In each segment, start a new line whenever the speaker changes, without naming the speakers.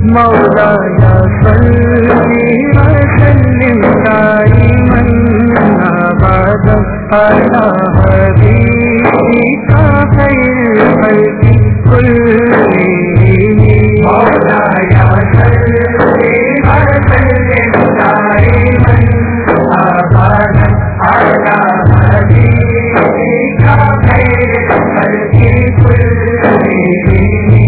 مولاي صل وسلم دائما ابدا على حبيبك خير الخلق كلهم مولاي صل وسلم دائما ابدا على حبيبك خير الخلق كلهم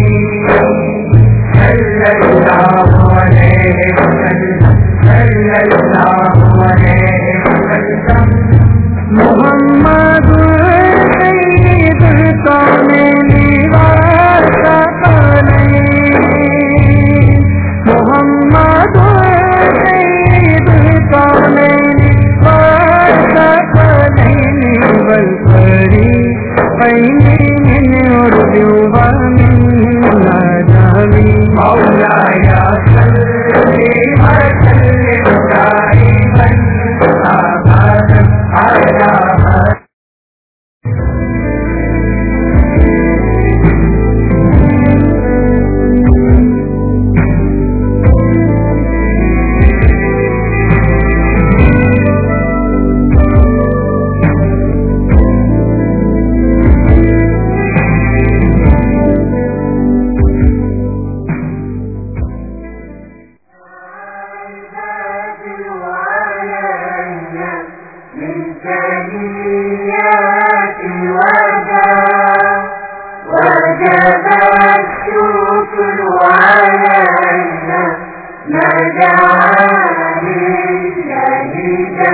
صلى الله عليه وسلم صلى الله عليه وسلم محمد سيد الكونين والثقلين محمد سيد الكونين والثقلين والفريقين من عرب ومن عجم مولاي صل وسلم دائما ابدا على من ثنيات الوداع وجب الشكر علينا ما دعاني شهيدا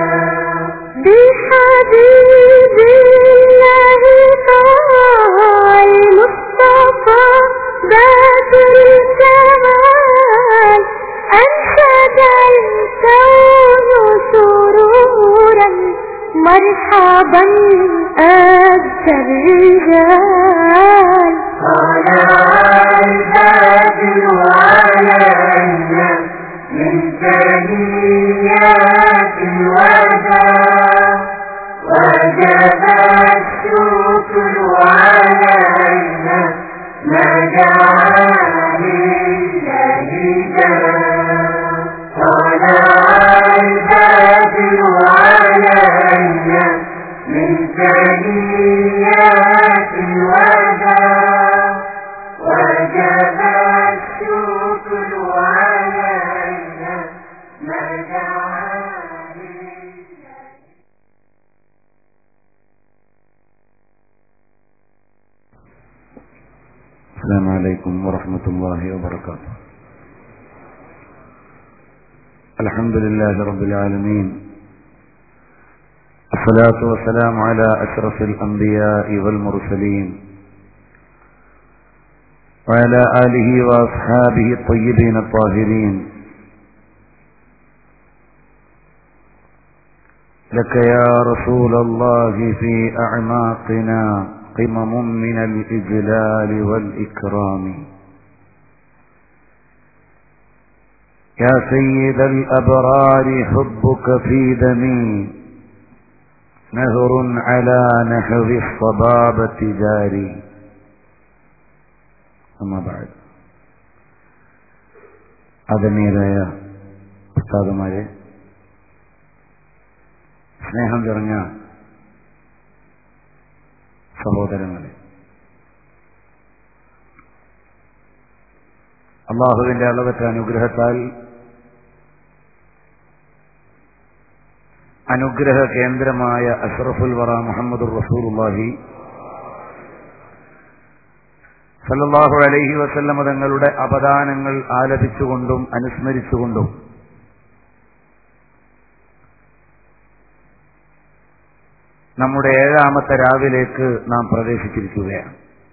بحبيب الله طه المصطفى بدر الجمال أنشد الكون سرورا مرحبا أبدى الرجال
طلع البدر علينا من ثنيات الوداع وجب الشكر علينا ما دعاني شهيدا طلع البدر علينا من ثنيات الوداع وجب الشكر علينا ما دعاني
السلام عليكم ورحمة الله وبركاته الحمد لله رب العالمين الصلاة والسلام على أشرف الأنبياء والمرسلين وعلى آله وأصحابه الطيبين الطاهرين لك يا رسول الله في أعماقنا قمم من الإجلال والإكرام يا سيد الأبرار حبك في دمي نهر على نحو الصبابة جاري أما بعد ആദമീയരായ ഉസ്താദുമാരെ സ്നേഹം നിറഞ്ഞ സഹോദരങ്ങളെ അള്ളാഹുവിന്റെ അളവറ്റ അനുഗ്രഹത്താൽ അനുഗ്രഹ കേന്ദ്രമായ അഷ്റഫുൽ വറ മുഹമ്മദ് റസൂലുള്ളാഹി സല്ലല്ലാഹു അലൈഹി വസല്ലമ തങ്ങളുടെ അപദാനങ്ങൾ ആലപിച്ചുകൊണ്ടും അനുസ്മരിച്ചുകൊണ്ടും നമ്മുടെ ഏഴാമത്തെ രാവിലേക്ക് നാം പ്രവേശിച്ചിരിക്കുകയാണ്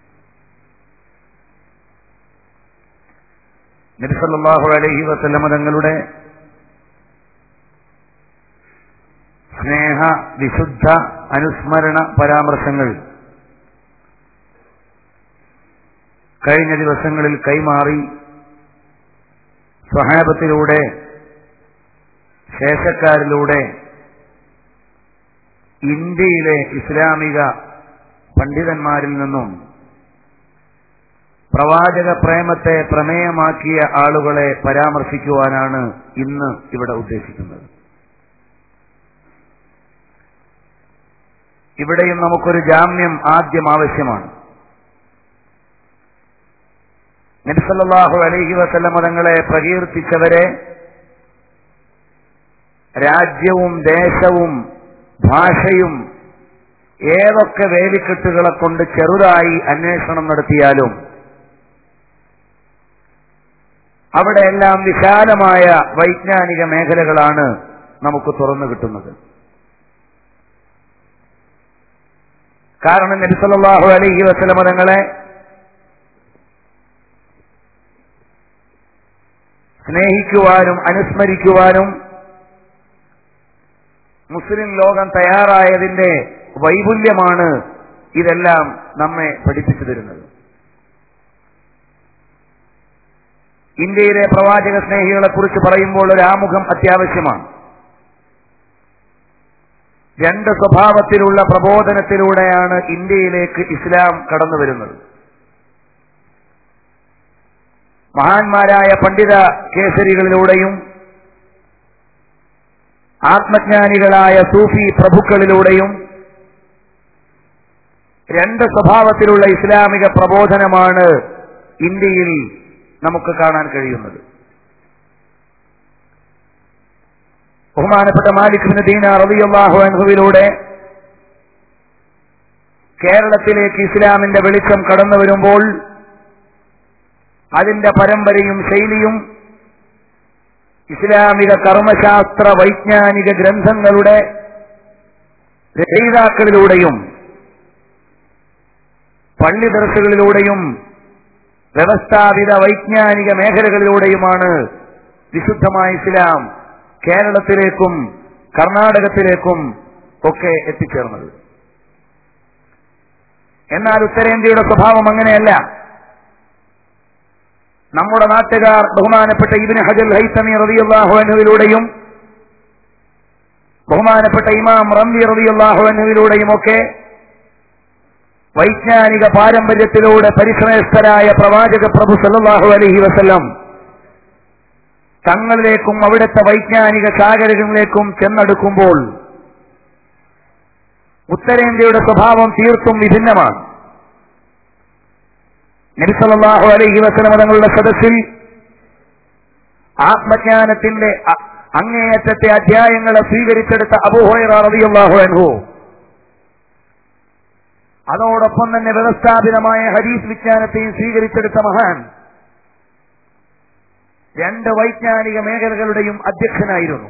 നബിസല്ലാഹു അലൈഹി വസല്ലമ തങ്ങളുടെ സ്നേഹ വിശുദ്ധ അനുസ്മരണ പരാമർശങ്ങൾ കഴിഞ്ഞ ദിവസങ്ങളിൽ കൈമാറി സ്വഹാബത്തിലൂടെ ശേഷക്കാരിലൂടെ ഇന്ത്യയിലെ ഇസ്ലാമിക പണ്ഡിതന്മാരിൽ നിന്നും പ്രവാചക പ്രേമത്തെ പ്രമേയമാക്കിയ ആളുകളെ പരാമർശിക്കുവാനാണ് ഇന്ന് ഇവിടെ ഉദ്ദേശിക്കുന്നത് ഇവിടെയും നമുക്കൊരു ജാമ്യം ആദ്യം ആവശ്യമാണ് നബിസല്ലാഹു അലൈഹി വസല്ലം മതങ്ങളെ പ്രകീർത്തിച്ചവരെ രാജ്യവും ദേശവും ഭാഷയും ഏതൊക്കെ വേലിക്കെട്ടുകളെ കൊണ്ട് ചെറുതായി അന്വേഷണം നടത്തിയാലും അവിടെയെല്ലാം വിശാലമായ വൈജ്ഞാനിക മേഖലകളാണ് നമുക്ക് തുറന്നു കിട്ടുന്നത് കാരണം നബിസല്ലാഹു അലൈഹി വസല്ലം മതങ്ങളെ സ്നേഹിക്കുവാനും അനുസ്മരിക്കുവാനും മുസ്ലിം ലോകം തയ്യാറായതിന്റെ വൈപുല്യമാണ് ഇതെല്ലാം നമ്മെ പഠിപ്പിച്ചു തരുന്നത് ഇന്ത്യയിലെ പ്രവാചക സ്നേഹികളെ കുറിച്ച് പറയുമ്പോൾ ഒരു ആമുഖം അത്യാവശ്യമാണ് രണ്ട് സ്വഭാവത്തിലുള്ള പ്രബോധനത്തിലൂടെയാണ് ഇന്ത്യയിലേക്ക് ഇസ്ലാം കടന്നു വരുന്നത് മഹാന്മാരായ പണ്ഡിത കേസരികളിലൂടെയും ആത്മജ്ഞാനികളായ സൂഫി പ്രഭുക്കളിലൂടെയും രണ്ട് സ്വഭാവത്തിലുള്ള ഇസ്ലാമിക പ്രബോധനമാണ് ഇന്ത്യയിൽ നമുക്ക് കാണാൻ കഴിയുന്നത് ബഹുമാനപ്പെട്ട മാലിക് ബിൻ ദീന റളിയല്ലാഹു അൻഹുവിലൂടെ കേരളത്തിലേക്ക് ഇസ്ലാമിന്റെ വെളിച്ചം കടന്നു വരുമ്പോൾ അതിന്റെ പരമ്പരയും ശൈലിയും ഇസ്ലാമിക കർമ്മശാസ്ത്ര വൈജ്ഞാനിക ഗ്രന്ഥങ്ങളുടെ രചയിതാക്കളിലൂടെയും പള്ളി ദർശകളിലൂടെയും വ്യവസ്ഥാപിത വൈജ്ഞാനിക മേഖലകളിലൂടെയുമാണ് വിശുദ്ധമായ ഇസ്ലാം കേരളത്തിലേക്കും കർണാടകത്തിലേക്കും ഒക്കെ എത്തിച്ചേർന്നത് എന്നാൽ ഉത്തരേന്ത്യയുടെ സ്വഭാവം അങ്ങനെയല്ല നമ്മുടെ നാട്ടുകാർ ബഹുമാനപ്പെട്ട ഇബിന് ഹജൽ ഹൈത്തമി റതിയുള്ളാഹു അനുവിലൂടെയും ബഹുമാനപ്പെട്ട ഇമാം റംബി റതിയുള്ളാഹു അനുവിലൂടെയും ഒക്കെ വൈജ്ഞാനിക പാരമ്പര്യത്തിലൂടെ പരിശ്രമസ്ഥരായ പ്രവാചക പ്രഭു സല്ലാഹു അലഹി വസല്ലം തങ്ങളിലേക്കും അവിടുത്തെ വൈജ്ഞാനിക ശാഖരകളിലേക്കും ചെന്നെടുക്കുമ്പോൾ ഉത്തരേന്ത്യയുടെ സ്വഭാവം തീർത്തും വിഭിന്നമാണ് നബിസല്ലാഹു അലൈഹി വസലമ തങ്ങളുടെ സദസ്സിൽ ആത്മജ്ഞാനത്തിന്റെ അ- അങ്ങേയറ്റത്തെ അധ്യായങ്ങളെ സ്വീകരിച്ചെടുത്ത അബൂഹൈറ റളിയല്ലാഹു അൻഹു അതോടൊപ്പം തന്നെ വ്യവസ്ഥാപിതമായ ഹദീസ് വിജ്ഞാനത്തെയും സ്വീകരിച്ചെടുത്ത മഹാൻ രണ്ട് വൈജ്ഞാനിക മേഖലകളുടെയും അധ്യക്ഷനായിരുന്നു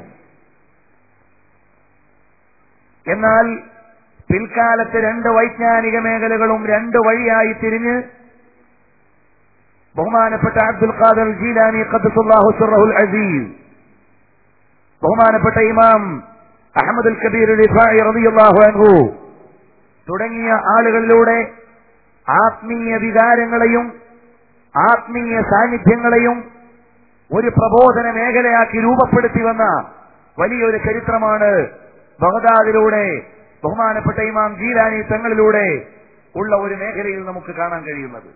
എന്നാൽ പിൽക്കാലത്ത് രണ്ട് വൈജ്ഞാനിക മേഖലകളും രണ്ട് വഴിയായി തിരിഞ്ഞ് ബഹുമാനപ്പെട്ട അബ്ദുൽ ഖാദർ ജീലാനി ഖദ്ദസുല്ലാഹു സിർറഹുൽ അസീസ് ബഹുമാനപ്പെട്ട ഇമാം അഹമ്മദുൽ കബീർ റിഫായി റളിയല്ലാഹു അൻഹു തുടങ്ങിയ ആളുകളിലൂടെ ആത്മീയ വികാരങ്ങളെയും ആത്മീയ സാന്നിധ്യങ്ങളെയും ഒരു പ്രബോധന മേഖലയാക്കി രൂപപ്പെടുത്തി വന്ന വലിയൊരു ചരിത്രമാണ് ബഹദാദിലൂടെ ബഹുമാനപ്പെട്ട ഇമാം ജീലാനി തങ്ങളിലൂടെ ഉള്ള ഒരു മേഖലയിൽ നമുക്ക് കാണാൻ കഴിയുന്നത്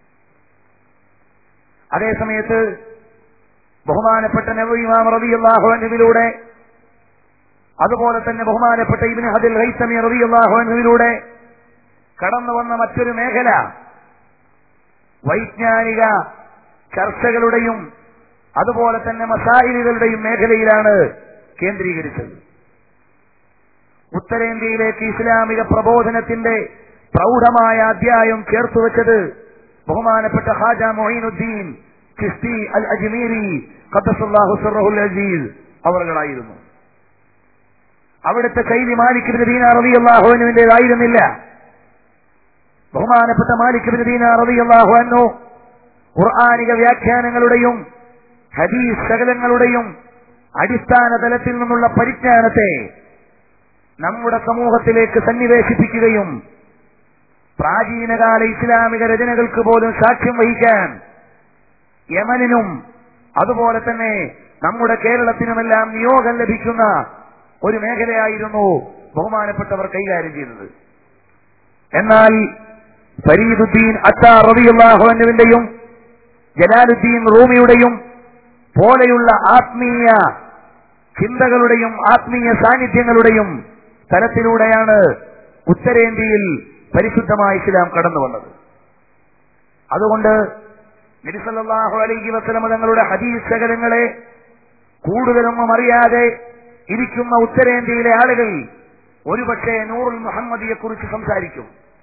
അതേസമയത്ത് ബഹുമാനപ്പെട്ട നബി ഇമാം റളിയല്ലാഹു അൻഹുവിലൂടെ അതുപോലെ തന്നെ ബഹുമാനപ്പെട്ട ഇബ്നു ഹദിൽ ഹൈത്തമി റളിയല്ലാഹു അൻഹുവിലൂടെ കടന്നു വന്ന മറ്റൊരു മേഖല വൈജ്ഞാനിക ചർച്ചകളുടെയും അതുപോലെ തന്നെ മസായിലുകളുടെയും മേഖലയിലാണ് കേന്ദ്രീകരിച്ചത് ഉത്തരേന്ത്യയിലേക്ക് ഇസ്ലാമിക പ്രബോധനത്തിന്റെ പ്രൗഢമായ അധ്യായം ചേർത്തുവെച്ചത് ബഹുമാനപ്പെട്ട ഹാജ മൊഹീനുദ്ദീൻ ചിസ്തി അൽ അജ്മീരി ഖദ്ദസുല്ലാഹു സിർറഹുൽ അസീസ് അവറുകളായിരുന്നു അവിടുത്തെ ശൈലി മാലിക് ബിൻ ദീന റളിയല്ലാഹു അൻഹുവിന്റേതായിരുന്നില്ല ബഹുമാനപ്പെട്ട മാലിക് ബിൻ ദീന റളിയല്ലാഹു അൻഹു ഖുർആനിക വ്യാഖ്യാനങ്ങളുടെയും ഹദീസ് ശകലങ്ങളുടെയും അടിസ്ഥാന തലത്തിൽ നിന്നുള്ള പരിജ്ഞാനത്തെ നമ്മുടെ സമൂഹത്തിലേക്ക് സന്നിവേശിപ്പിക്കുകയും പ്രാചീനകാല ഇസ്ലാമിക രചനകൾക്ക് പോലും സാക്ഷ്യം വഹിക്കാൻ യമനിനും അതുപോലെ തന്നെ നമ്മുടെ കേരളത്തിനുമെല്ലാം നിയോഗം ലഭിക്കുന്ന ഒരു മേഖലയായിരുന്നു ബഹുമാനപ്പെട്ടവർ കൈകാര്യം ചെയ്തത് എന്നാൽ ഫരീദുദ്ദീൻ അത്താർ റബിയുള്ളാഹുവിന്റെയും ജലാലുദ്ദീൻ റൂമിയുടെയും പോലെയുള്ള ആത്മീയ ചിന്തകളുടെയും ആത്മീയ സാന്നിധ്യങ്ങളുടെയും തലത്തിലൂടെയാണ് ഉത്തരേന്ത്യയിൽ പരിശുദ്ധമായ ഇസ്ലാം കടന്നു വന്നത് അതുകൊണ്ട് നബിസല്ലാഹു അലൈഹി വസലമ തങ്ങളുടെ ഹദീസ് ശകലങ്ങളെ കൂടുതലൊന്നും അറിയാതെ ഇരിക്കുന്ന ഉത്തരേന്ത്യയിലെ ആളുകൾ ഒരുപക്ഷെ നൂറുൽ മുഹമ്മദിയെ കുറിച്ച് സംസാരിക്കും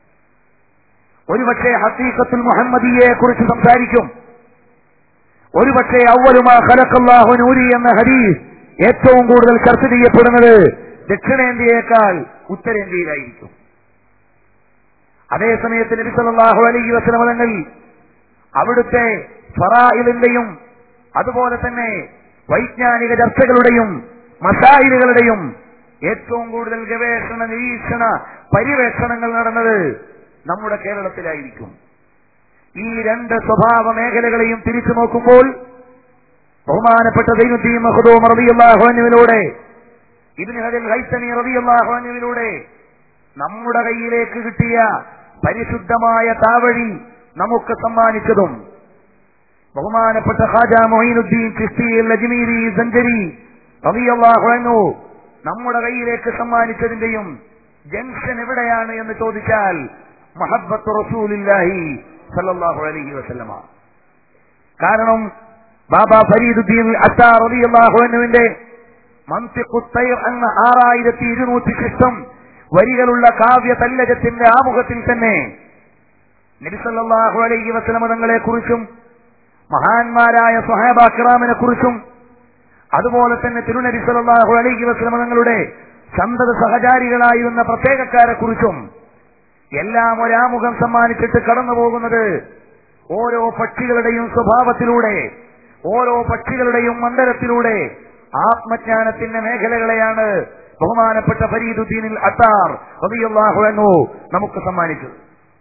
ഒരുപക്ഷെ ഹസീഖത്തുൽ മുഹമ്മദിയെ കുറിച്ച് സംസാരിക്കും ഒരുപക്ഷെ അവലുമാ ഖലഖല്ലാഹു നൂരി എന്ന ഹദീസ് ഏറ്റവും കൂടുതൽ ചർച്ച ചെയ്യപ്പെടുന്നത് ദക്ഷിണേന്ത്യയേക്കാൾ ഉത്തരേന്ത്യയിലായിരിക്കും അതേസമയത്ത് നബി സല്ലല്ലാഹു അലൈഹി വസല്ലം തങ്ങൾ അവിടുത്തെ ഫറായിലിന്റെയും അതുപോലെ തന്നെ വൈജ്ഞാനിക ചർച്ചകളുടെയും മസായിലുകളുടെയും ഏറ്റവും കൂടുതൽ ഗവേഷണ നിരീക്ഷണ പര്യവേഷണങ്ങൾ നടന്നത് നമ്മുടെ കേരളത്തിലായിരിക്കും ഈ രണ്ട് സ്വഭാവ മേഖലകളെയും തിരിച്ചു നോക്കുമ്പോൾ ബഹുമാനപ്പെട്ട ദൈനുദ്ദീൻ മഹദൂം റബിയുള്ളാഹുവിലൂടെ ഇതിന് ഹദിൽ ഹൈത്തമി റബിയുള്ളാഹുവിലൂടെ നമ്മുടെ കയ്യിലേക്ക് കിട്ടിയ പരിശുദ്ധമായ താവഴി നമുക്ക് സമ്മാനിച്ചതും ബഹുമാനപ്പെട്ട ഖാജ മൊയ്നുദ്ദീൻ ചിസ്തി ലജ്മീരി സഞ്ചരി റബിയുള്ളാഹു നമ്മുടെ കയ്യിലേക്ക് സമ്മാനിച്ചതിന്റെയും ജംഗ്ഷൻ എവിടെയാണ് എന്ന് ചോദിച്ചാൽ മഹബത്ത് റസൂലില്ലാഹി സല്ലല്ലാഹു അലൈഹി വസല്ലമ കാരണം ബാബ ഫരീദുദ്ദീൻ അത്താ റളിയല്ലാഹുവിന്റെ മന്തിഖുത്തൈർ എന്ന ആറായിരത്തി ഇരുന്നൂറ്റി ശിഷ്ടം വരികളുള്ള കാവ്യ തല്ലജത്തിന്റെ ആമുഖത്തിൽ തന്നെ നബിസല്ലാഹു അലൈഹി വസല്ലമ തങ്ങളെ കുറിച്ചും മഹാന്മാരായ സ്വഹാബാക്രാമിനെ കുറിച്ചും അതുപോലെ തന്നെ തിരുനബി സല്ലല്ലാഹു അലൈഹി വസല്ലമ തങ്ങളുടെ സന്തത സഹചാരികളായിരുന്ന പ്രത്യേകക്കാരെ കുറിച്ചും എല്ലാം ഒരാമുഖം സമ്മാനിച്ചിട്ട് കടന്നു പോകുന്നത് ഓരോ പക്ഷികളുടെയും സ്വഭാവത്തിലൂടെ ഓരോ പക്ഷികളുടെയും മണ്ഡലത്തിലൂടെ ആത്മജ്ഞാനത്തിന്റെ മേഖലകളെയാണ് ബഹുമാനപ്പെട്ട ഫരീദുദ്ദീനിൽ അത്താർ റളിയല്ലാഹു അൻഹു നമുക്ക് സമ്മാനിച്ചത്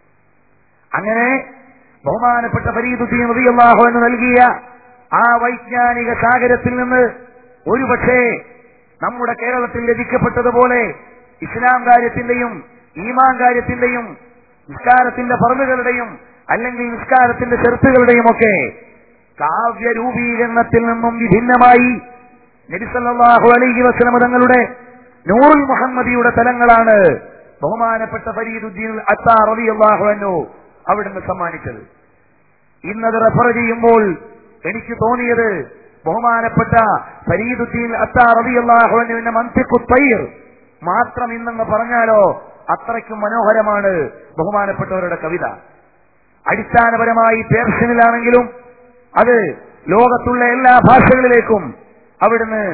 അങ്ങനെ ബഹുമാനപ്പെട്ട ഫരീദുദ്ദീൻ റളിയല്ലാഹു അൻഹു നൽകിയ ആ വൈജ്ഞാനിക സാഗരത്തിൽ നിന്ന് ഒരുപക്ഷേ നമ്മുടെ കേരളത്തിൽ ലഭിക്കപ്പെട്ടതുപോലെ ഇസ്ലാം കാര്യത്തിന്റെയും ഈമാൻ കാര്യത്തിന്റെയും നിസ്കാരത്തിന്റെ പറവുകളുടെയും അല്ലെങ്കിൽ നിസ്കാരത്തിന്റെ ചെറുത്തുകളുടെയും ഒക്കെ കാവ്യ രൂപീകരണത്തിൽ നിന്നും വിഭിന്നമായി നബിസല്ലാഹു അലൈഹി വസ്ലമ തങ്ങളുടെ നൂറുൽ മുഹമ്മദിയുടെ തലങ്ങളാണ് ബഹുമാനപ്പെട്ട ഫരീദുദ്ദീൻ അത്താ റബി അള്ളാഹു അന്നു അവിടുന്ന് സമ്മാനിച്ചത് ഇന്നത് റെഫർ ചെയ്യുമ്പോൾ എനിക്ക് തോന്നിയത് ബഹുമാനപ്പെട്ട ഫരീദുദ്ദീൻ അത്താ റബി അള്ളാഹു അനുവിന്റെ മന്തിക്കുത്തൈർ മാത്രം ഇന്നെന്ന് പറഞ്ഞാലോ അത്രയ്ക്കും മനോഹരമാണ് ബഹുമാനപ്പെട്ടവരുടെ കവിത അടിസ്ഥാനപരമായി പേർഷ്യനിലാണെങ്കിലും അത് ലോകത്തുള്ള എല്ലാ ഭാഷകളിലേക്കും അവിടുന്ന്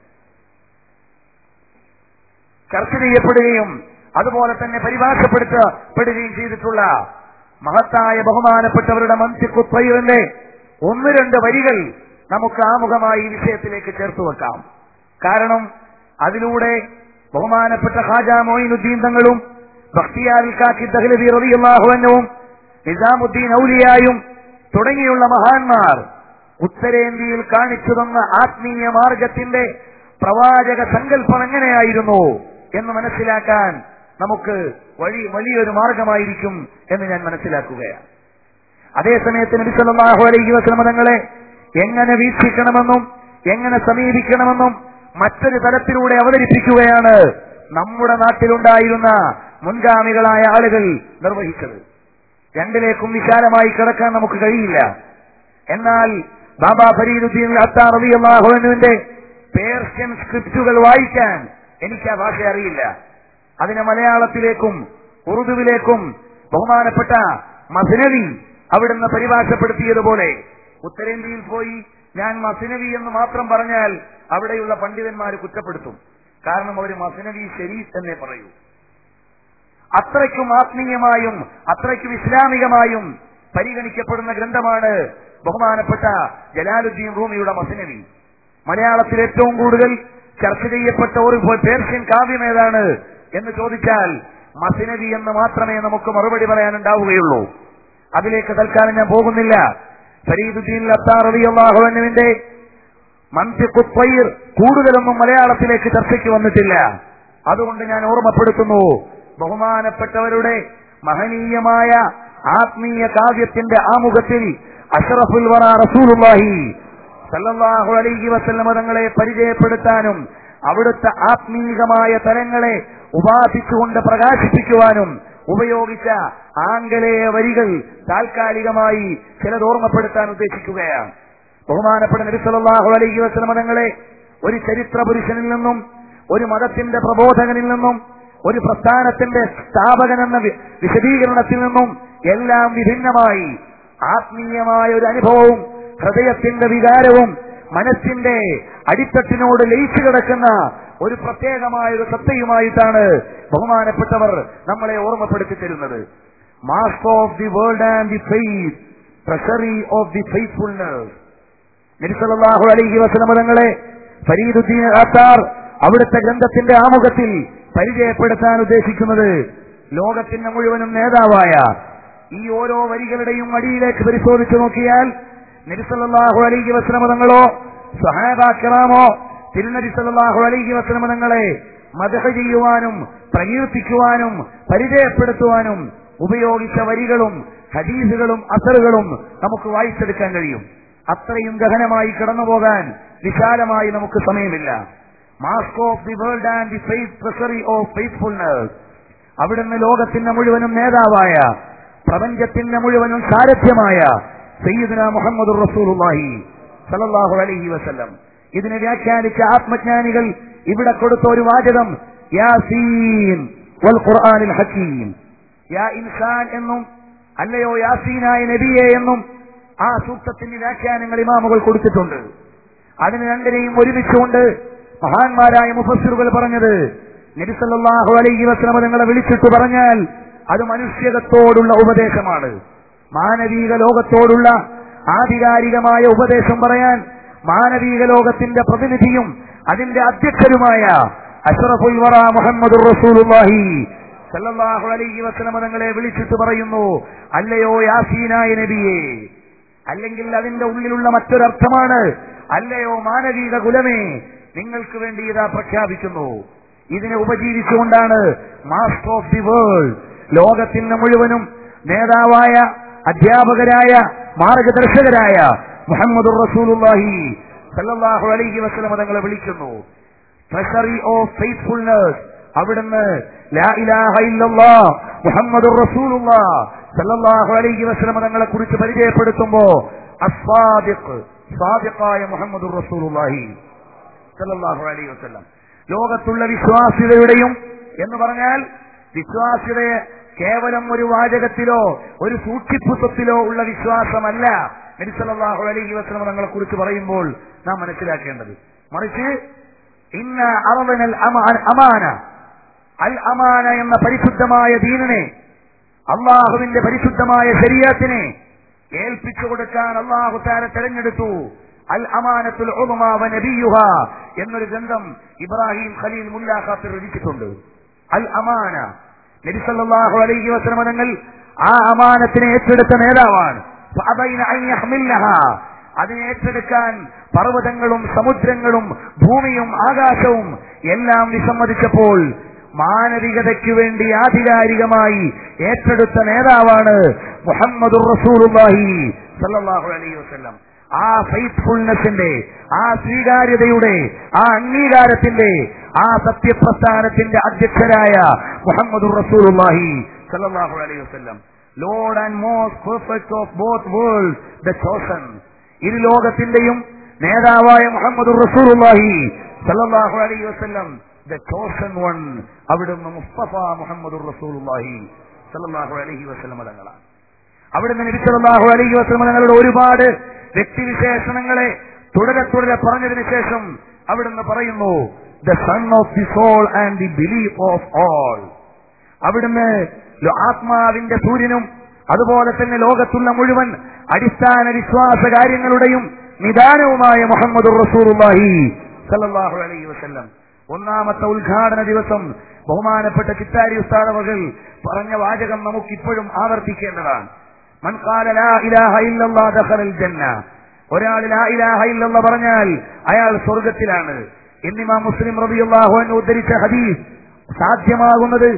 ചർച്ച ചെയ്യപ്പെടുകയും അതുപോലെ തന്നെ പരിഭാഷപ്പെടുത്തപ്പെടുകയും ചെയ്തിട്ടുള്ള മഹത്തായ ബഹുമാനപ്പെട്ടവരുടെ മന്തിക്കുത്തൈറിന്റെ ഒന്ന് രണ്ട് വരികൾ നമുക്ക് ആമുഖമായി ഈ വിഷയത്തിലേക്ക് ചേർത്ത് വെക്കാം കാരണം അതിലൂടെ ബഹുമാനപ്പെട്ട ഖാജ മൊയിനുദ്ദീൻ തങ്ങളും ബഖ്തിയാൽ കാക്കി ദഹ്ലബി റളിയല്ലാഹുവന്നവും നിസാമുദ്ദീൻ ഔലിയായും തുടങ്ങിയുള്ള മഹാന്മാർ ഉത്തരേന്ത്യയിൽ കാണിച്ചു തന്ന ആത്മീയ മാർഗത്തിന്റെ പ്രവാചക സങ്കല്പം എങ്ങനെയായിരുന്നു എന്ന് മനസ്സിലാക്കാൻ നമുക്ക് വഴി വലിയൊരു മാർഗമായിരിക്കും എന്ന് ഞാൻ മനസ്സിലാക്കുകയാണ് അതേസമയത്ത് നബി സല്ലല്ലാഹു അലൈഹി വസല്ലമ തങ്ങളെ എങ്ങനെ വീക്ഷിക്കണമെന്നും എങ്ങനെ സമീപിക്കണമെന്നും മറ്റൊരു തലത്തിലൂടെ അവതരിപ്പിക്കുകയാണ് നമ്മുടെ നാട്ടിലുണ്ടായിരുന്ന മുൻഗാമികളായ ആളുകൾ നിർവഹിച്ചത് രണ്ടിലേക്കും വിശാലമായി കിടക്കാൻ നമുക്ക് കഴിയില്ല എന്നാൽ ബാബ ഫരീദുദ്ദീൻ അത്താ റളിയല്ലാഹുവിന്റെ പേർഷ്യൻ സ്ക്രിപ്റ്റുകൾ വായിക്കാൻ എനിക്ക് ആ ഭാഷ അറിയില്ല അതിനെ മലയാളത്തിലേക്കും ഉറുദുവിലേക്കും ബഹുമാനപ്പെട്ട മസനവി അവിടുന്ന് പരിഭാഷപ്പെടുത്തിയതുപോലെ ഉത്തരേന്ത്യയിൽ പോയി ഞാൻ മസനവി എന്ന് മാത്രം പറഞ്ഞാൽ അവിടെയുള്ള പണ്ഡിതന്മാർ കുറ്റപ്പെടുത്തും കാരണം അവർ മസനവി ഷെരീഫ് എന്നേ പറയൂ അത്രയ്ക്കും ആത്മീയമായും അത്രയ്ക്കും ഇസ്ലാമികമായും പരിഗണിക്കപ്പെടുന്ന ഗ്രന്ഥമാണ് ബഹുമാനപ്പെട്ട ജലാലുദ്ദീൻ റൂമിയുടെ മസനവി മലയാളത്തിൽ ഏറ്റവും കൂടുതൽ ചർച്ച ചെയ്യപ്പെട്ട ഒരു പേർഷ്യൻ കാവ്യം ഏതാണ് എന്ന് ചോദിച്ചാൽ മസിനവി എന്ന് മാത്രമേ നമുക്ക് മറുപടി പറയാനുണ്ടാവുകയുള്ളൂ അതിലേക്ക് തൽക്കാലം ഞാൻ പോകുന്നില്ല ഫരീദുദ്ദീൻ അത്താർ അലിയാഹുവിന്റെ മന്തിക്കുത്തൈർ കൂടുതലൊന്നും മലയാളത്തിലേക്ക് ചർച്ചയ്ക്ക് വന്നിട്ടില്ല അതുകൊണ്ട് ഞാൻ ഓർമ്മപ്പെടുത്തുന്നു ബഹുമാനപ്പെട്ടവരുടെ മഹനീയമായ ആത്മീയ കാവ്യത്തിന്റെ ആമുഖത്തിൽ അഷറഫുൽ വറ റസൂലുള്ളാഹി സല്ലല്ലാഹു അലൈഹി വസല്ലമ തങ്ങളെ പരിചയപ്പെടുത്താനും അവിടുത്തെ ആത്മീകമായ തലങ്ങളെ ഉപാസിച്ചുകൊണ്ട് പ്രകാശിപ്പിക്കുവാനും ഉപയോഗിച്ച ആംഗലേയ വരികൾ താൽക്കാലികമായി ചിലത് ഓർമ്മപ്പെടുത്താൻ ഉദ്ദേശിക്കുകയാണ് ബഹുമാനപ്പെട്ട നബി സല്ലല്ലാഹു അലൈഹി വസല്ലമ തങ്ങളെ ഒരു ചരിത്ര പുരുഷനിൽ നിന്നും ഒരു മതത്തിന്റെ പ്രബോധകനിൽ നിന്നും ഒരു പ്രസ്ഥാനത്തിന്റെ സ്ഥാപകൻ എന്ന വി- വിശദീകരണത്തിൽ നിന്നും എല്ലാം വിഭിന്നമായി ആത്മീയമായ ഒരു അനുഭവവും ഹൃദയത്തിന്റെ വികാരവും മനസ്സിന്റെ അടിത്തട്ടിനോട് ലയിച്ചു കിടക്കുന്ന ഒരു പ്രത്യേകമായ ഒരു സത്തയുമായിട്ടാണ് ബഹുമാനപ്പെട്ടവർ നമ്മളെ ഓർമ്മപ്പെടുത്തി തരുന്നത് master of the world and the faith treasury of the faithfulness നബിസല്ലാഹു അലൈഹി വസല്ലമ തങ്ങളെ ഫരീദുദ്ദീൻ ആത്താർ അവിടുത്തെ ഗ്രന്ഥത്തിന്റെ ആമുഖത്തിൽ പരിചയപ്പെടുത്താൻ ഉദ്ദേശിക്കുന്നത് ലോകത്തിന്റെ മുഴുവനും നേതാവായ ഈ ഓരോ വരികളുടെയും അടിയിലേക്ക് പരിശോധിച്ചു നോക്കിയാൽ നബിസല്ലാഹു അലൈഹി വസ്ലമ തങ്ങളോ സഹാബാക്കിറാമോ തിരുനബി സല്ലാഹു അലൈഹി വസ്ലമ തങ്ങളെ മദഹ ചെയ്യുവാനും പ്രകീർത്തിക്കുവാനും പരിചയപ്പെടുത്തുവാനും ഉപയോഗിച്ച വരികളും ഹദീസുകളും അസറുകളും നമുക്ക് വായിച്ചെടുക്കാൻ കഴിയും അത്രയും ഗഹനമായി കടന്നുപോകാൻ വിശാലമായി നമുക്ക് സമയമില്ല master of the world and the faith treasury of faithfulness അവിടുന്ന് ലോകത്തിന്റെ മുഴുവനും നേതാവായ പ്രപഞ്ചത്തിന്റെ മുഴുവനും സാരഥ്യമായ സയ്യിദുന മുഹമ്മദ് റസൂലുള്ളാഹി സല്ലല്ലാഹു അലൈഹി വസല്ലം ഇതിനെ വ്യാഖ്യാനിച്ച ആത്മജ്ഞാനികൾ ഇവിടെ കൊടുത്ത ഒരു വാചകം യാസീൻ വൽ ഖുർആനിൽ ഹക്കീം യാ ഇൻസാൻ എന്നും അല്ലയോ യാസീനായ നബിയെ എന്നും ആ സൂക്തത്തിന്റെ വ്യാഖ്യാനങ്ങൾ ഇമാമുകൾ കൊടുത്തിട്ടുണ്ട് അതിന് രണ്ടിനെയും ഒരുമിച്ചുകൊണ്ട് മഹാന്മാരായ മുഫസ്സിറുകൾ പറഞ്ഞത് നബിസല്ലാഹു അലൈഹി വസ്ലമ നിങ്ങളെ വിളിച്ചിട്ട് പറഞ്ഞാൽ അത് മനുഷ്യകത്തോടുള്ള ഉപദേശമാണ് മാനവീക ലോകത്തോടുള്ള ആധികാരികമായ ഉപദേശം പറയാൻ മാനവീക ലോകത്തിന്റെ പ്രതിനിധിയും അതിന്റെ അധ്യക്ഷരുമായ അഷ്റഫുൽ വറ മുഹമ്മദ് റസൂലുള്ളാഹി സല്ലല്ലാഹു അലൈഹി വസല്ലമ തങ്ങളെ വിളിച്ചിട്ട് പറയുന്നു അല്ലയോ യാസീനായ നബിയെ അല്ലെങ്കിൽ അതിന്റെ ഉള്ളിലുള്ള മറ്റൊരർത്ഥമാണ് അല്ലയോ മാനവീക കുലമേ നിങ്ങൾക്ക് വേണ്ടി ഇതാ പ്രഖ്യാപിക്കുന്നു ഇതിനെ ഉപജീവിച്ചുകൊണ്ടാണ് മാസ്റ്റർ ഓഫ് ദി വേൾഡ് ലോകത്തിന് മുഴുവനും നേതാവായ അധ്യാപകരായ മാർഗദർശകരായ മുഹമ്മദ് റസൂലുള്ളാഹി സല്ലല്ലാഹു അലൈഹി വസല്ലമ തങ്ങളെ വിളിക്കുന്നു ട്രഷറി ഓഫ് ഫെയ്ത്ത്ഫുൾനെസ് അവിടുന്ന് ലാ ഇലാഹ ഇല്ലല്ലാഹ് മുഹമ്മദുർ റസൂലുള്ളാഹ് സല്ലല്ലാഹു അലൈഹി വസല്ലമ തങ്ങളെ കുറിച്ച് പരിചയപ്പെടുത്തുമ്പോ അസ്വാദിഖ് സാദിഖായ മുഹമ്മദുർ റസൂലുള്ളാഹി സല്ലല്ലാഹു അലൈഹി വസല്ലം ലോകത്തുള്ള വിശ്വാസ്യതയുടെയും എന്ന് പറഞ്ഞാൽ വിശ്വാസ്യതയെ കേവലം ഒരു വാചകത്തിലോ ഒരു സൂക്ഷിപ്പുത്വത്തിലോ ഉള്ള വിശ്വാസമല്ല നബി സല്ലല്ലാഹു അലൈഹി വസല്ലം തങ്ങളെ കുറിച്ച് പറയുമ്പോൾ നാം മനസ്സിലാക്കേണ്ടത് മറിച്ച് ഇന്ന അറവനൽ അമാന അൽ അമാന എന്ന പരിശുദ്ധമായ ദീനിനെ അള്ളാഹുവിന്റെ പരിശുദ്ധമായ ശരീരത്തിനെ ഏൽപ്പിച്ചു കൊടുക്കാൻ അള്ളാഹു താര തെരഞ്ഞെടുത്തു അൽ അമാനത്തുൽ ഉളുമാവ നബിയുഹ എന്നൊരു ഗ്രന്ഥം ഇബ്രാഹിം ഖലീൽ മുല്ലാ ഖാത്തിർ രചിച്ചിട്ടുണ്ട് അൽ അമാന നബി സല്ലല്ലാഹു അലൈഹി വസല്ലം തങ്ങൾ ആ അമാനത്തിനെ ഏറ്റെടുത്ത നേതാവാണ് ഫഅബൈന അൻ യഹ്മിലഹാ അതിനെ ഏറ്റെടുക്കാൻ പർവ്വതങ്ങളും സമുദ്രങ്ങളും ഭൂമിയും ആകാശവും എല്ലാം വിസമ്മതിച്ചപ്പോൾ മാനവികതയ്ക്ക് വേണ്ടി ആധികാരികമായി ഏറ്റെടുത്ത നേതാവാണ് മുഹമ്മദ് റസൂലുള്ളാഹി സല്ലല്ലാഹു അലൈഹി വസല്ലം ആ ഫെയ്ത്ത്ഫുൾനെസിന്റെ ആ സ്വീകാര്യതയുടെ ആ അംഗീകാരത്തിന്റെ ആ സത്യപ്രസ്ഥാനത്തിന്റെ അധ്യക്ഷരായ മുഹമ്മദ് റസൂലുള്ളാഹി സല്ലല്ലാഹു അലൈഹി വസല്ലം lord and most perfect of both world the chosen ഇരു ലോകത്തിന്റെയും നേതാവായ മുഹമ്മദ് റസൂലുള്ളാഹി സല്ലല്ലാഹു അലൈഹി വസല്ലം ദ ചോസൺ വൺ അവിടുന്ന് മുസ്തഫ മുഹമ്മദ് റസൂലുള്ളാഹി സല്ലല്ലാഹു അലൈഹി വസല്ലം തങ്ങളാണ് അവിടുന്ന് നബി സല്ലല്ലാഹു അലൈഹി വസല്ലം തങ്ങളുടെ ഒരുപാട് വ്യക്തിവിശേഷണങ്ങളെ തുടരെ തുടരെ പറഞ്ഞതിന് ശേഷം അവിടുന്ന് പറയുന്നു the sun of the soul and the belief of all അവിടുന്ന് ലോ- ആത്മാവിന്റെ സൂര്യനും അതുപോലെ തന്നെ ലോകത്തുള്ള മുഴുവൻ അടിസ്ഥാന വിശ്വാസ കാര്യങ്ങളുടെയും നിദാനവുമായ മുഹമ്മദ് റസൂറുല്ലാഹി സല്ലല്ലാഹു അലൈഹി വസല്ലം ഒന്നാമത്തെ ഉദ്ഘാടന ദിവസം ബഹുമാനപ്പെട്ട ചിത്താരി ഉസ്താദവകൾ പറഞ്ഞ വാചകം നമുക്കിപ്പോഴും ആവർത്തിക്കേണ്ടതാണ് മൻ ഖാല ലാ ഇലാഹ ഇല്ലല്ലാഹ് ദഖലൽ ജന്ന ഒരാൾ ലാ ഇലാഹ ഇല്ലല്ലാഹ് പറഞ്ഞാൽ അയാൾ സ്വർഗത്തിലാണ് എന്നിമാ മുസ്ലിം റളിയല്ലാഹു അൻഹു ഉദ്ധരിച്ച ഹദീസ് സാധ്യമാകുന്നത്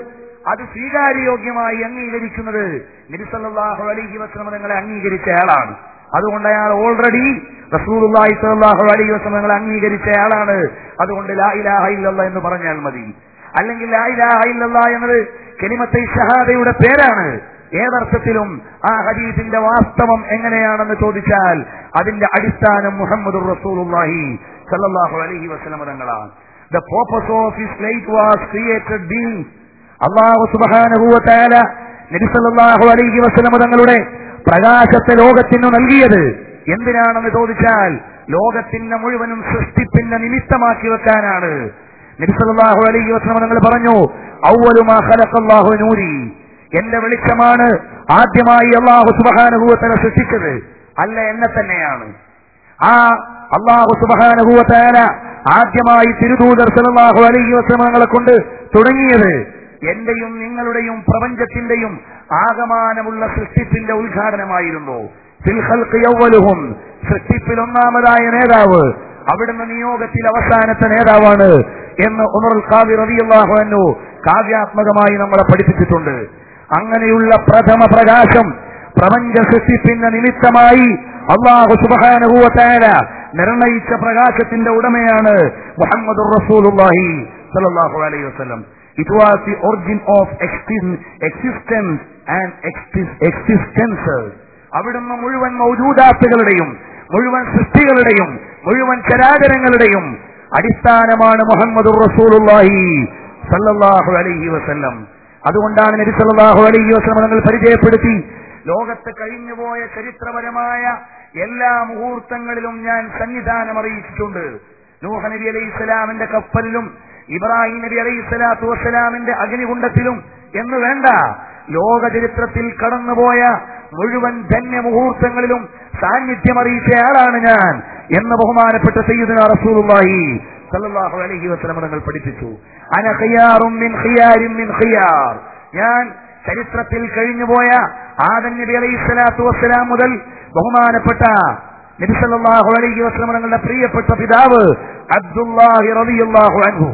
അത് സ്വീകാര്യയോഗ്യമായി അംഗീകരിക്കുന്നത് നബിസല്ലാഹു അലൈഹി വസ്ലമ നിങ്ങളെ അംഗീകരിച്ചയാളാണ് അതുകൊണ്ട് അയാൾ ഓൾറെഡി റസൂലുള്ളാഹി സ്വല്ലല്ലാഹു അലൈഹി വസല്ലം നിങ്ങളെ അംഗീകരിച്ചയാളാണ് അതുകൊണ്ട് ലാ ഇലാഹ ഇല്ലല്ലാഹ് എന്ന് പറഞ്ഞാൽ മതി അല്ലെങ്കിൽ ലാ ഇലാഹ ഇല്ലല്ലാഹ് എന്നത് കെലിമത്തെ ഷഹാദയുടെ പേരാണ് ഏതർത്ഥത്തിലും ആ ഹദീസിന്റെ വാസ്തവം എങ്ങനെയാണെന്ന് ചോദിച്ചാൽ അതിന്റെ അടിസ്ഥാനം മുഹമ്മദ് റസൂലുള്ളാഹി സല്ലല്ലാഹു അലൈഹി വസല്ലം തങ്ങളാണ് the purpose of his light was created being അള്ളാഹു സുബ്ഹാനഹു വ തആല നബി സല്ലല്ലാഹു അലൈഹി വസല്ലം തങ്ങളുടെ പ്രകാശത്തെ ലോകത്തിന് നൽകിയത് എന്തിനാണെന്ന് ചോദിച്ചാൽ ലോകത്തിന്റെ മുഴുവനും സൃഷ്ടിപ്പിന്റെ നിമിത്തമാക്കി വെക്കാനാണ് നബി സല്ലല്ലാഹു അലൈഹി വസല്ലം തങ്ങൾ പറഞ്ഞു അവ്വലു മാ ഖലഖല്ലാഹു നൂരി എന്റെ വെളിച്ചമാണ് ആദ്യമായി അള്ളാഹു സുബ്ഹാനഹു വ തആല സൃഷ്ടിച്ചത് അല്ല എന്നെ തന്നെയാണ് ആ അള്ളാഹു സുബ്ഹാനഹു വ തആല ആദ്യമായി തിരുദൂതർ സല്ലല്ലാഹു അലൈഹി വസല്ലം തങ്ങളെ കൊണ്ട് തുടങ്ങിയത് എന്റെയും നിങ്ങളുടെയും പ്രപഞ്ചത്തിന്റെയും ആകമാനമുള്ള സൃഷ്ടിപ്പിന്റെ ഉദ്ഘാടനമായിരുന്നു ഫിൽ ഖൽഖി അവ്വലുഹും സൃഷ്ടിപ്പിൽ ഒന്നാമതായ നേതാവ് അവിടുന്ന് നിയോഗത്തിൽ അവസാനത്തെ നേതാവാണ് എന്ന് ഉമറുൽ ഖാദി റളിയല്ലാഹു അൻഹു കാവ്യാത്മകമായി നമ്മളെ പഠിപ്പിച്ചിട്ടുണ്ട് അങ്ങനെയുള്ള പ്രഥമ പ്രകാശം പ്രപഞ്ച സൃഷ്ടിപ്പിന്റെ നിമിത്തമായി അള്ളാഹു സുബ്ഹാനഹു വ തആല നിർണയിച്ച പ്രകാശത്തിന്റെ ഉടമയാണ് മുഹമ്മദ് റസൂലുള്ളാഹി സല്ലല്ലാഹു അലൈഹി വസല്ലം it was the origin of existence and existence അവിടുന്ന് മുഴുവൻ മൗജൂദാത്തുകളുടെയും മുഴുവൻ സൃഷ്ടികളുടെയും മുഴുവൻ ചരാചരങ്ങളുടെയും അടിസ്ഥാനമാണ് മുഹമ്മദ് റസൂലുള്ളാഹി സല്ലല്ലാഹു അലൈഹി വസല്ലം അതുകൊണ്ടാണ് നബി സല്ലല്ലാഹു അലൈഹി വസല്ലം തങ്ങൾ പരിചയപ്പെടുത്തി ലോകത്ത് കഴിഞ്ഞുപോയ ചരിത്രപരമായ എല്ലാ മുഹൂർത്തങ്ങളിലും ഞാൻ സന്നിധാനം അറിയിച്ചിട്ടുണ്ട് നൂഹ നബി അലൈഹി സ്വലാമിന്റെ കപ്പലിലും ഇബ്രാഹിം നബി അലൈഹി സ്വലാത്തു വസ്സലാമിന്റെ അഗ്നികുണ്ഡത്തിലും എന്ന് വേണ്ട ലോക ചരിത്രത്തിൽ കടന്നുപോയ മുഴുവൻ ധന്യ മുഹൂർത്തങ്ങളിലും സാന്നിധ്യം അറിയിച്ചയാളാണ് ഞാൻ എന്ന് ബഹുമാനപ്പെട്ട സയ്യിദുന റസൂലുള്ളാഹി സല്ലല്ലാഹു അലൈഹി വസല്ലം തങ്ങൾ പഠിപ്പിച്ചു അന ഖിയാറും മിൻ ഖിയാരിൻ മിൻ ഖിയാർ ഞാൻ ചരിത്രത്തിൽ കഴിഞ്ഞുപോയ ആദം നബി അലൈഹി സ്വലാത്തു വസ്സലാം മുതൽ ബഹുമാനപ്പെട്ട നബി സല്ലല്ലാഹു അലൈഹി വസല്ലം തങ്ങളുടെ പ്രിയപ്പെട്ട പിതാവ് അബ്ദുല്ലാഹി റളിയല്ലാഹു അൻഹു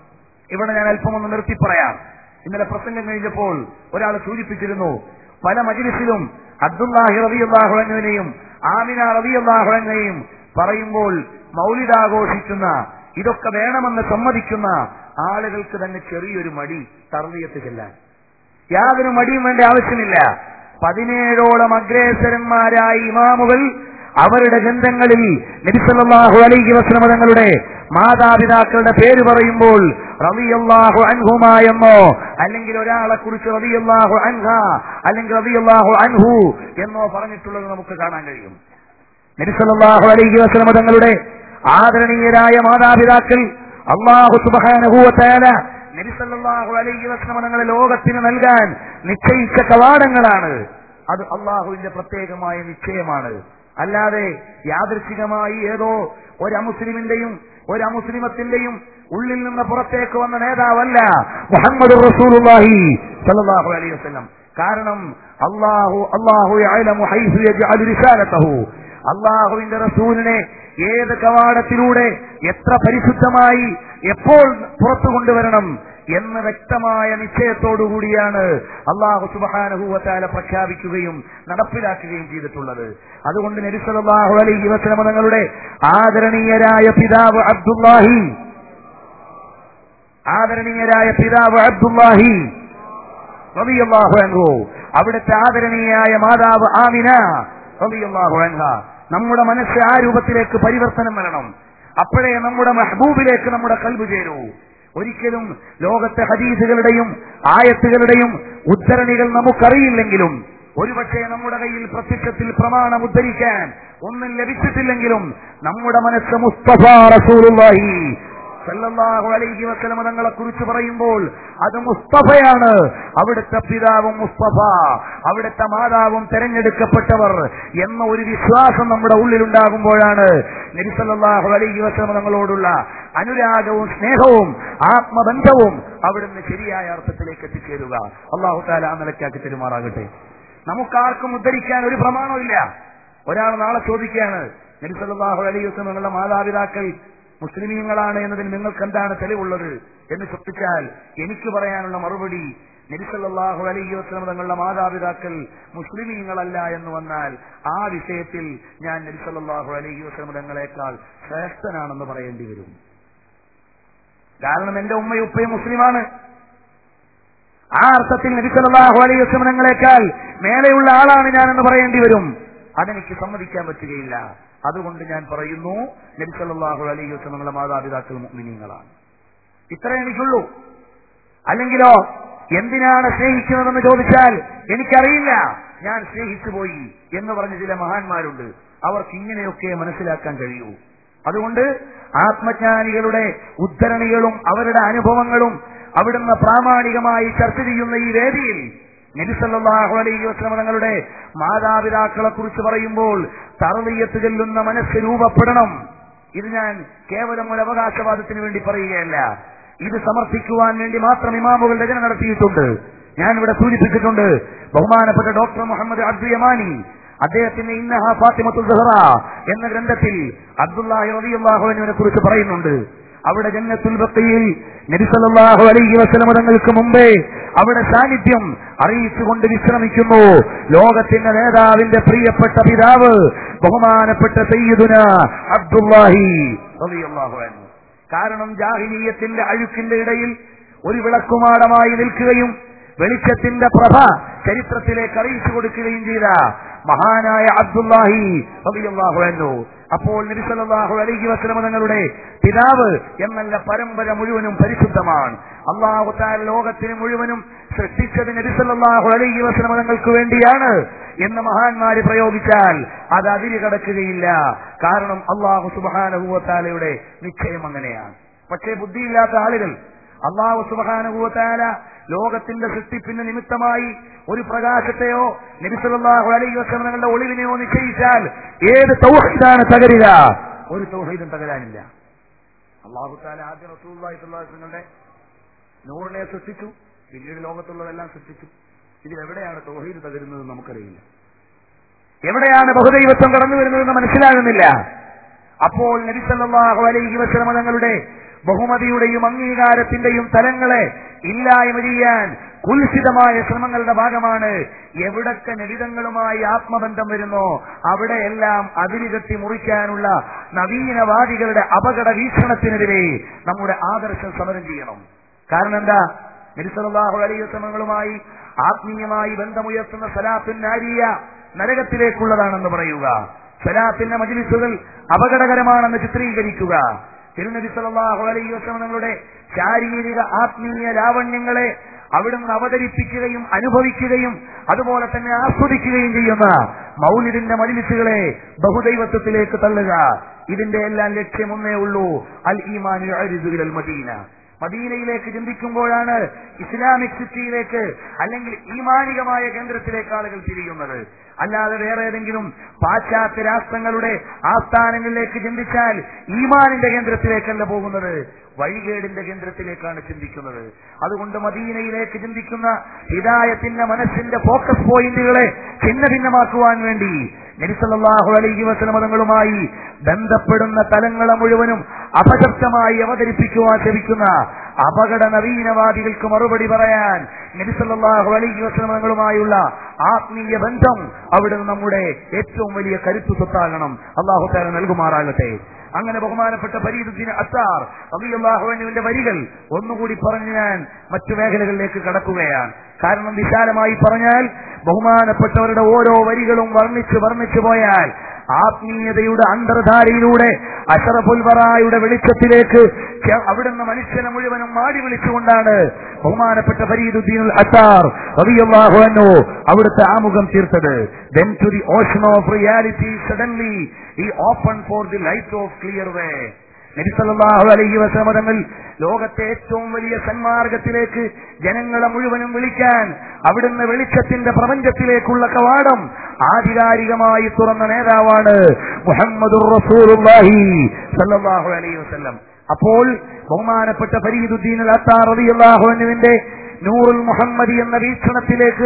ഇവിടെ ഞാൻ അല്പം ഒന്ന് നിർത്തി പറയാം ഇന്നലെ പ്രസംഗം കഴിഞ്ഞപ്പോൾ ഒരാൾ സൂചിപ്പിച്ചിരുന്നു പല മജിലിസിലും അബ്ദുല്ലാഹി റളിയല്ലാഹു അൻഹുവിനെയും ആമിന റളിയല്ലാഹു അൻഹയും പറയുമ്പോൾ മൗലിദാഘോഷിക്കുന്ന ഇതൊക്കെ വേണമെന്ന് സമ്മതിക്കുന്ന ആളുകൾക്ക് തന്നെ ചെറിയൊരു മടി തർവീയത്ത് ചെല്ലാൻ യാതൊരു മടിയും വേണ്ട ആവശ്യമില്ല പതിനേഴോളം അഗ്രേസരന്മാരായ ഇമാമുകൾ അവരുടെ ഗ്രന്ഥങ്ങളിൽ നബിസല്ലാഹു അലൈഹി വസ്ലമ തങ്ങളുടെ മാതാപിതാക്കളുടെ പേര് പറയുമ്പോൾ റളിയല്ലാഹു അൻഹുമ എന്നോ അല്ലെങ്കിൽ ഒരാളെ കുറിച്ച് റളിയല്ലാഹു അൻഹ അല്ലെങ്കിൽ റളിയല്ലാഹു അൻഹു എന്നോ പറഞ്ഞിട്ടുള്ളത് നമുക്ക് കാണാൻ കഴിയും നബിസല്ലാഹു അലൈഹി വസ്ലമ തങ്ങളുടെ ആദരണീയരായ മാതാപിതാക്കൾ അള്ളാഹു സുബാനുഭൂവത്തേല നബിസല്ലാഹു അലൈഹി വസ്ലമ തങ്ങളെ ലോകത്തിന് നൽകാൻ നിശ്ചയിച്ച കവാടങ്ങളാണ് അത് അള്ളാഹുവിന്റെ പ്രത്യേകമായ നിശ്ചയമാണ് അല്ലാതെ യാദൃശികമായി ഏതോ ഒരു അമുസ്ലിമിന്റെയും ഒരു അമുസ്ലിമത്തിന്റെയും ഉള്ളിൽ നിന്ന് പുറത്തേക്ക് വന്ന നേതാവല്ല മുഹമ്മദ് റസൂലുള്ളാഹി സല്ലല്ലാഹു അലൈഹി വസല്ലം കാരണം അള്ളാഹു അള്ളാഹു യഅലമു ഹൈസു യജ്അലു റിസാലതഹു അള്ളാഹുവിന്റെ റസൂലിനെ ഏത് കവാടത്തിലൂടെ എത്ര പരിശുദ്ധമായി എപ്പോൾ പുറത്തു കൊണ്ടുവരണം എന്ന് വ്യക്തമായ നിശ്ചയത്തോടുകൂടിയാണ് അള്ളാഹു സുബാനുഭൂവത്താല പ്രഖ്യാപിക്കുകയും നടപ്പിലാക്കുകയും ചെയ്തിട്ടുള്ളത് അതുകൊണ്ട് നബിസലാഹു അലൈഹി വസ്ലമ തങ്ങളുടെ ആദരണീയരായ പിതാവ് അബ്ദുല്ലാഹി ആദരണീയരായ പിതാവ് അബ്ദുല്ലാഹി റളിയല്ലാഹു അൻഹു അവിടുത്തെ ആദരണീയയായ മാതാവ് ആമിന റളിയല്ലാഹു അൻഹ നമ്മുടെ മനസ്സ് ആ രൂപത്തിലേക്ക് പരിവർത്തനം വരണം അപ്പോഴേ നമ്മുടെ മെഹബൂബിലേക്ക് നമ്മുടെ കൽബ് ചേരൂ ഒരിക്കലും ലോകത്തെ ഹദീസുകളുടെയും ആയത്തുകളുടെയും ഉദ്ധരണികൾ നമുക്കറിയില്ലെങ്കിലും ഒരുപക്ഷെ നമ്മുടെ കയ്യിൽ പ്രത്യക്ഷത്തിൽ പ്രമാണം ഉദ്ധരിക്കാൻ ഒന്നും ലഭിച്ചിട്ടില്ലെങ്കിലും നമ്മുടെ മനസ്സ് മുസ്തഫ റസൂലുള്ളാഹി സല്ലല്ലാഹു അലൈഹി വസല്ലമ തങ്ങളെ കുറിച്ച് പറയുമ്പോൾ അത് മുസ്തഫയാണ് അവിടുത്തെ പിതാവും മുസ്തഫ അവിടുത്തെ മാതാവും തെരഞ്ഞെടുക്കപ്പെട്ടവർ എന്ന ഒരു വിശ്വാസം നമ്മുടെ ഉള്ളിലുണ്ടാകുമ്പോഴാണ് നബി സല്ലല്ലാഹു അലൈഹി വസല്ലമ തങ്ങളോടുള്ള അനുരാഗവും സ്നേഹവും ആത്മബന്ധവും അവിടുന്ന് ശരിയായ അർത്ഥത്തിലേക്ക് എത്തിച്ചേരുക അള്ളാഹു താല ആ നിലയ്ക്കാക്കി പെരുമാറാകട്ടെ നമുക്കാർക്കും ഉദ്ധരിക്കാൻ ഒരു പ്രമാണമില്ല ഒരാൾ നാളെ ചോദിക്കുകയാണ് നബി സല്ലല്ലാഹു അലൈഹി വസല്ലം നിങ്ങളുടെ മാതാപിതാക്കൾ മുസ്ലിമീങ്ങളാണ് എന്നതിന് നിങ്ങൾക്ക് എന്താണ് തെളിവുള്ളത് എന്ന് ചോദിച്ചാൽ എനിക്ക് പറയാനുള്ള മറുപടി നബിസല്ലാഹു അലൈഹി വസ്ലം തങ്ങളുടെ മാതാപിതാക്കൾ മുസ്ലിമീങ്ങളല്ല എന്ന് വന്നാൽ ആ വിഷയത്തിൽ ഞാൻ നബിസല്ലാഹു അലൈഹി വസ്ലം തങ്ങളെക്കാൾ ശ്രേഷ്ഠനാണെന്ന് പറയേണ്ടി വരും കാരണം എന്റെ ഉമ്മയും ഉപ്പയും മുസ്ലിമാണ് ആ അർത്ഥത്തിൽ നബിസല്ലാഹു അലൈഹി വസ്ലം തങ്ങളെക്കാൾ മേലെയുള്ള ആളാണ് ഞാനെന്ന് പറയേണ്ടി വരും അതെനിക്ക് സമ്മതിക്കാൻ പറ്റുകയില്ല അതുകൊണ്ട് ഞാൻ പറയുന്നു നബിസല്ലാഹു അലൈഹി വസ്ലം തങ്ങളുടെ മാതാപിതാക്കൾ മുഗ്മിനീങ്ങളാണ് ഇത്രേ എനിക്കുള്ളൂ അല്ലെങ്കിലോ എന്തിനാണ് സ്നേഹിക്കുന്നതെന്ന് ചോദിച്ചാൽ എനിക്കറിയില്ല ഞാൻ സ്നേഹിച്ചു പോയി എന്ന് പറഞ്ഞ ചില മഹാന്മാരുണ്ട് അവർക്ക് ഇങ്ങനെയൊക്കെ മനസ്സിലാക്കാൻ കഴിയൂ അതുകൊണ്ട് ആത്മജ്ഞാനികളുടെ ഉദ്ധരണികളും അവരുടെ അനുഭവങ്ങളും അവിടുന്ന് പ്രാമാണികമായി ചർച്ച ചെയ്യുന്ന ഈ വേദിയിൽ നബിസല്ലാഹു അലൈഹി വസ്ലമ തങ്ങളുടെ മാതാപിതാക്കളെ കുറിച്ച് പറയുമ്പോൾ തറവീയത്ത് ചെല്ലുന്ന മനസ്സ് രൂപപ്പെടണം ഇത് ഞാൻ കേവലം ഒരു അവകാശവാദത്തിന് വേണ്ടി പറയുകയല്ല ഇത് സമർത്ഥിക്കുവാൻ വേണ്ടി മാത്രം ഇമാമുകൾ രചന നടത്തിയിട്ടുണ്ട് ഞാൻ ഇവിടെ സൂചിപ്പിച്ചിട്ടുണ്ട് ബഹുമാനപ്പെട്ട ഡോക്ടർ മുഹമ്മദ് അബ്ദു യമാനി അദ്ദേഹത്തിന്റെ ഇന്നഹ ഫാത്തിമത്തുൽ സഹറ എന്ന ഗ്രന്ഥത്തിൽ അബ്ദുല്ലാഹി റളിയല്ലാഹുവിനെ കുറിച്ച് പറയുന്നുണ്ട് അവിടെ ജന്നത്തുൽ ബഖയിൽ നബി സല്ലല്ലാഹു അലൈഹി വസല്ലം തങ്ങൾക്ക് മുമ്പേ അവിടെ സാന്നിധ്യം അറിയിച്ചുകൊണ്ട് വിശ്രമിക്കുന്നു ലോകത്തിന്റെ നേതാവിന്റെ പ്രിയപ്പെട്ട പിതാവ് ബഹുമാനപ്പെട്ട സയ്യിദുന അബ്ദുല്ലാഹി റളിയല്ലാഹു അൻഹു കാരണം ജാഹിലീയത്തിന്റെ അഴുക്കിന്റെ ഇടയിൽ ഒരു വിളക്കുമാടമായി നിൽക്കുകയും വെളിച്ചത്തിന്റെ പ്രഭ ചരിത്രത്തിലേക്ക് അറിയിച്ചു കൊടുക്കുകയും ചെയ്ത മഹാനായ അബ്ദുല്ലാഹി റളിയല്ലാഹു അൻഹു അപ്പോൾ നബിസല്ലാഹു അലൈഹി വസ്ലമ തങ്ങളുടെ പിതാവ് എന്നല്ല പരമ്പര മുഴുവനും പരിശുദ്ധമാണ് അള്ളാഹു താൻ ലോകത്തിന് മുഴുവനും സൃഷ്ടിച്ചത് നബിസല്ലാഹു അലൈഹി വസ്ലമ തങ്ങൾക്ക് വേണ്ടിയാണ് എന്ന് മഹാന്മാര് പ്രയോഗിച്ചാൽ അത് അതിര് കടക്കുകയില്ല കാരണം അള്ളാഹു സുബാനുഭവത്താലയുടെ നിശ്ചയം അങ്ങനെയാണ് പക്ഷേ ബുദ്ധിയില്ലാത്ത ആളുകൾ അള്ളാഹു സുബാനുഭവത്താല ലോകത്തിന്റെ സൃഷ്ടിപ്പിന് നിമിത്തമായി ഒരു പ്രകാശത്തെയോ നബിസല്ലാഹു അലൈഹി വസ്ലമങ്ങളുടെ ഒളിവിനെയോ നിശ്ചയിച്ചാൽ ഏത് തൗഹീദാണ് തകരുക ഒരു തൗഹീദും തകരാനില്ല അള്ളാഹു താല ആദ്യ റസൂള്ളായിട്ടുള്ള നൂറിനെ സൃഷ്ടിച്ചു പിന്നീട് ലോകത്തുള്ളതെല്ലാം സൃഷ്ടിച്ചു ഇതിലെവിടെയാണ് തൗഹീദ് തകരുന്നത് നമുക്കറിയില്ല എവിടെയാണ് ബഹുദൈവത്വം കടന്നു വരുന്നതെന്ന് മനസ്സിലാകുന്നില്ല അപ്പോൾ നബിസല്ലാഹു അലൈഹി വസ്ലമ തങ്ങളുടെ ബഹുമതിയുടെയും അംഗീകാരത്തിന്റെയും തലങ്ങളെ ഇല്ലായ്മ ചെയ്യാൻ കുൽസിതമായ ശ്രമങ്ങളുടെ ഭാഗമാണ് എവിടൊക്കെ നബിതങ്ങളുമായി ആത്മബന്ധം വരുന്നോ അവിടെയെല്ലാം അതിരുകെട്ടി മുറിക്കാനുള്ള നവീനവാദികളുടെ അപകട വീക്ഷണത്തിനെതിരെ നമ്മുടെ ആദർശം സമരം ചെയ്യണം കാരണം എന്താ നബിസലാഹു അലൈഹി ശ്രമങ്ങളുമായി ആത്മീയമായി ബന്ധമുയർത്തുന്ന സലാത്തുൻ നാരിയ നരകത്തിലേക്കുള്ളതാണെന്ന് പറയുക സലാത്തിന്റെ മജിലിസുകൾ അപകടകരമാണെന്ന് ചിത്രീകരിക്കുക തിരുനബി സല്ലല്ലാഹു അലൈഹി വസല്ലം തങ്ങളുടെ ശാരീരിക ആത്മീയ ലാവണ്യങ്ങളെ അവിടുന്ന് അവതരിപ്പിക്കുകയും അനുഭവിക്കുകയും അതുപോലെ തന്നെ ആസ്വദിക്കുകയും ചെയ്യുന്ന മൗലിദിന്റെ മജിലിസുകളെ ബഹുദൈവത്വത്തിലേക്ക് തള്ളുക ഇതിന്റെ എല്ലാം ലക്ഷ്യം ഒന്നേ ഉള്ളൂ അൽ ഈമാൻ അൽ മദീന മദീനയിലേക്ക് ചിന്തിക്കുമ്പോഴാണ് ഇസ്ലാമിക് സിറ്റിയിലേക്ക് അല്ലെങ്കിൽ ഈമാനികമായ കേന്ദ്രത്തിലേക്ക് ആളുകൾ തിരിയുന്നത് അല്ലാതെ വേറെ ഏതെങ്കിലും പാശ്ചാത്യ രാഷ്ട്രങ്ങളുടെ ആസ്ഥാനങ്ങളിലേക്ക് ചിന്തിച്ചാൽ ഈമാനിന്റെ കേന്ദ്രത്തിലേക്കല്ല പോകുന്നത് വഴികേടിന്റെ കേന്ദ്രത്തിലേക്കാണ് ചിന്തിക്കുന്നത് അതുകൊണ്ട് മദീനയിലേക്ക് ചിന്തിക്കുന്ന ഹിദായത്തിന്റെ മനസ്സിന്റെ ഫോക്കസ് പോയിന്റുകളെ ഛിന്ന ഭിന്നമാക്കുവാൻ വേണ്ടി നബിസല്ലാഹു അലൈഹി വസലമതങ്ങളുമായി ബന്ധപ്പെടുന്ന തലങ്ങളെ മുഴുവനും അപശബ്ദമായി അവതരിപ്പിക്കുവാൻ ശ്രമിക്കുന്ന അപകട നവീനവാദികൾക്ക് മറുപടി പറയാൻ നബിസല്ലാഹു അലൈഹി വസലമതങ്ങളുമായുള്ള ആത്മീയ ബന്ധം അവിടെ നമ്മുടെ ഏറ്റവും വലിയ കരുത്തു സ്വത്താകണം അള്ളാഹു താല നൽകുമാറാകട്ടെ അങ്ങനെ ബഹുമാനപ്പെട്ട ഫരീദുദ്ദീൻ അത്താർ അബിഅള്ളാഹുവിന്റെ വരികൾ ഒന്നുകൂടി പറഞ്ഞ് ഞാൻ മറ്റു മേഖലകളിലേക്ക് കടക്കുകയാണ് കാരണം വിശാലമായി പറഞ്ഞാൽ ബഹുമാനപ്പെട്ടവരുടെ ഓരോ വരികളും വർണ്ണിച്ച് വർണ്ണിച്ചു പോയാൽ ആത്മീയതയുടെ അന്തർധാരയിലൂടെ അഷറഫുൽവറായുടെ വെളിച്ചത്തിലേക്ക് ചെ- അവിടുന്ന് മനുഷ്യനെ മുഴുവനും മാടി വിളിച്ചുകൊണ്ടാണ് ബഹുമാനപ്പെട്ട ഫരീദുദ്ദീൻ അത്താർ റളിയല്ലാഹു അൻഹു അവിടുത്തെ ആമുഖം തീർത്തത് then to the ocean of reality suddenly he opened for the light of clear way നബി സല്ലല്ലാഹു അലൈഹി വസല്ലം തങ്ങൾ ലോകത്തെ ഏറ്റവും വലിയ സന്മാർഗത്തിലേക്ക് ജനങ്ങളെ മുഴുവനും വിളിക്കാൻ അവിടുന്ന് വെളിച്ചത്തിന്റെ പ്രപഞ്ചത്തിലേക്കുള്ള കവാടം ആധികാരികമായി തുറന്ന നേതാവാണ് മുഹമ്മദുർ റസൂലുള്ളാഹി സല്ലല്ലാഹു അലൈഹി വസല്ലം അപ്പോൾ ബഹുമാനപ്പെട്ട ഫരീദുദ്ദീൻ അൽ അത്താർ റളിയല്ലാഹു അൻഹുവിന്റെ നൂറുൽ മുഹമ്മദി എന്ന വീക്ഷണത്തിലേക്ക്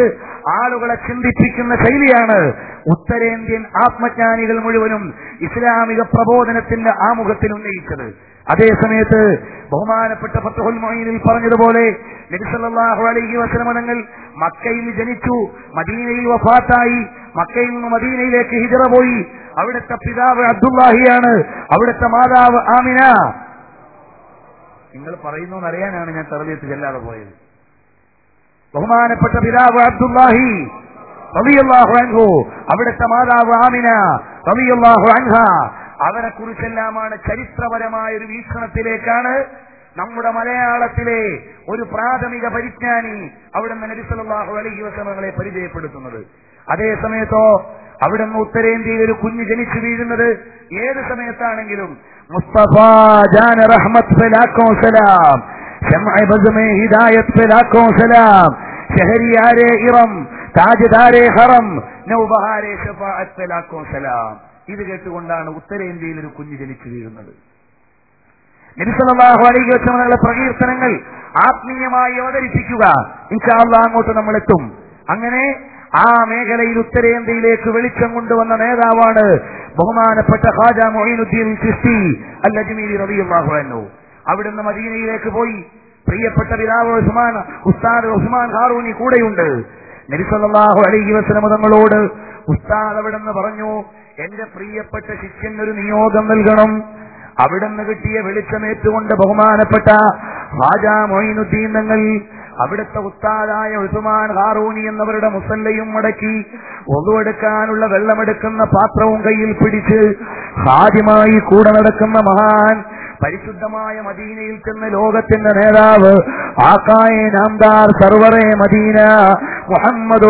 ആളുകളെ ചിന്തിപ്പിക്കുന്ന ശൈലിയാണ് ഉത്തരേന്ത്യൻ ആത്മജ്ഞാനികൾ മുഴുവനും ഇസ്ലാമിക പ്രബോധനത്തിന്റെ ആമുഖത്തിൽ ഉന്നയിച്ചത് അതേസമയത്ത് ബഹുമാനപ്പെട്ട ഫത്തുൽ മൊയ്നിൽ പറഞ്ഞതുപോലെ നബിസല്ലാഹു അലൈഹി വസലമനങ്ങൾ മക്കയിൽ ജനിച്ചു മദീനയിൽ വഫാത്തായി മക്കയിൽ നിന്ന് മദീനയിലേക്ക് ഹിജറ പോയി അവിടുത്തെ പിതാവ് അബ്ദുല്ലാഹിയാണ് അവിടുത്തെ മാതാവ് ആമിന നിങ്ങൾ പറയുന്നു അറിയാനാണ് ഞാൻ തെറലിയത്ത് ചെല്ലാതെ പോയത് ബഹുമാനപ്പെട്ട പിതാവ് അബ്ദുല്ലാഹി റളിയല്ലാഹു അൻഹു അവിടുത്തെ മാതാവ് ആമിന റളിയല്ലാഹു അൻഹ അവരെ കുറിച്ചെല്ലാമാണ് ചരിത്രപരമായ ഒരു വീക്ഷണത്തിലേക്കാണ് നമ്മുടെ മലയാളത്തിലെ ഒരു പ്രാഥമിക പരിജ്ഞാനി അവിടുന്ന് നബിസല്ലാഹു അലൈഹി വസമങ്ങളെ പരിചയപ്പെടുത്തുന്നത് അതേ സമയത്തോ അവിടുന്ന് ഉത്തരേന്ത്യയിൽ ഒരു കുഞ്ഞ് ജനിച്ചു വീഴുന്നത് ഏത് സമയത്താണെങ്കിലും മുസ്തഫ ജാന റഹ്മത്ത് ഫലാക്കോ സലാം شمع بزم هداية فلاكو سلام شهريار إرم താജ്ദാരെ ഹറം നൗബഹാരെ ഷഫാഅത്ത് ഫലാക്കോ സലാം ഇത് കേട്ടുകൊണ്ടാണ് ഉത്തരേന്ത്യയിൽ ഒരു കുഞ്ഞ് ജനിച്ചു വീഴുന്നത് നബിസല്ലാഹു അലൈഹി വസല്ലമയുടെ പ്രകീർത്തനങ്ങൾ ആത്മീയമായി അവതരിപ്പിക്കുക ഇൻഷാല്ല അങ്ങോട്ട് നമ്മൾ എത്തും അങ്ങനെ ആ മേഖലയിൽ ഉത്തരേന്ത്യയിലേക്ക് വെളിച്ചം കൊണ്ടുവന്ന നേതാവാണ് ബഹുമാനപ്പെട്ട ഖാജ മൊയ്നുദ്ദീൻ ചിസ്തി അൽ അജ്മീരി റളിയല്ലാഹു അൻഹു അവിടുന്ന് മദീനയിലേക്ക് പോയി പ്രിയപ്പെട്ട പിതാവ് ഉസ്മാൻ ഉസ്താദ് ഉസ്മാൻ ഹാറൂനി കൂടെയുണ്ട് നബിസല്ലാഹു അലൈഹി വസല്ലമ തങ്ങളോട് ഉസ്താദ് അവിടുന്ന് പറഞ്ഞു എന്റെ പ്രിയപ്പെട്ട ശിഷ്യൻ ഒരു നിയോഗം നൽകണം അവിടുന്ന് കിട്ടിയ വെളിച്ചമേറ്റുകൊണ്ട് ബഹുമാനപ്പെട്ട ഹാജാ മൊയ്നുദ്ദീൻ തങ്ങൾ അവിടുത്തെ ഉസ്താദായ ഉസ്മാൻ ഹാറൂനി എന്നവരുടെ മുസല്ലയും മടക്കി ഒതുവെടുക്കാനുള്ള വെള്ളമെടുക്കുന്ന പാത്രവും കയ്യിൽ പിടിച്ച് ഹാദ്യമായി കൂടെ നടക്കുന്ന മഹാൻ പരിശുദ്ധമായ മദീനയിൽ ചെന്ന് ലോകത്തിന്റെ നേതാവ് ആക്കായെ നാംദാർ സർവറെ മദീന മുഹമ്മദ്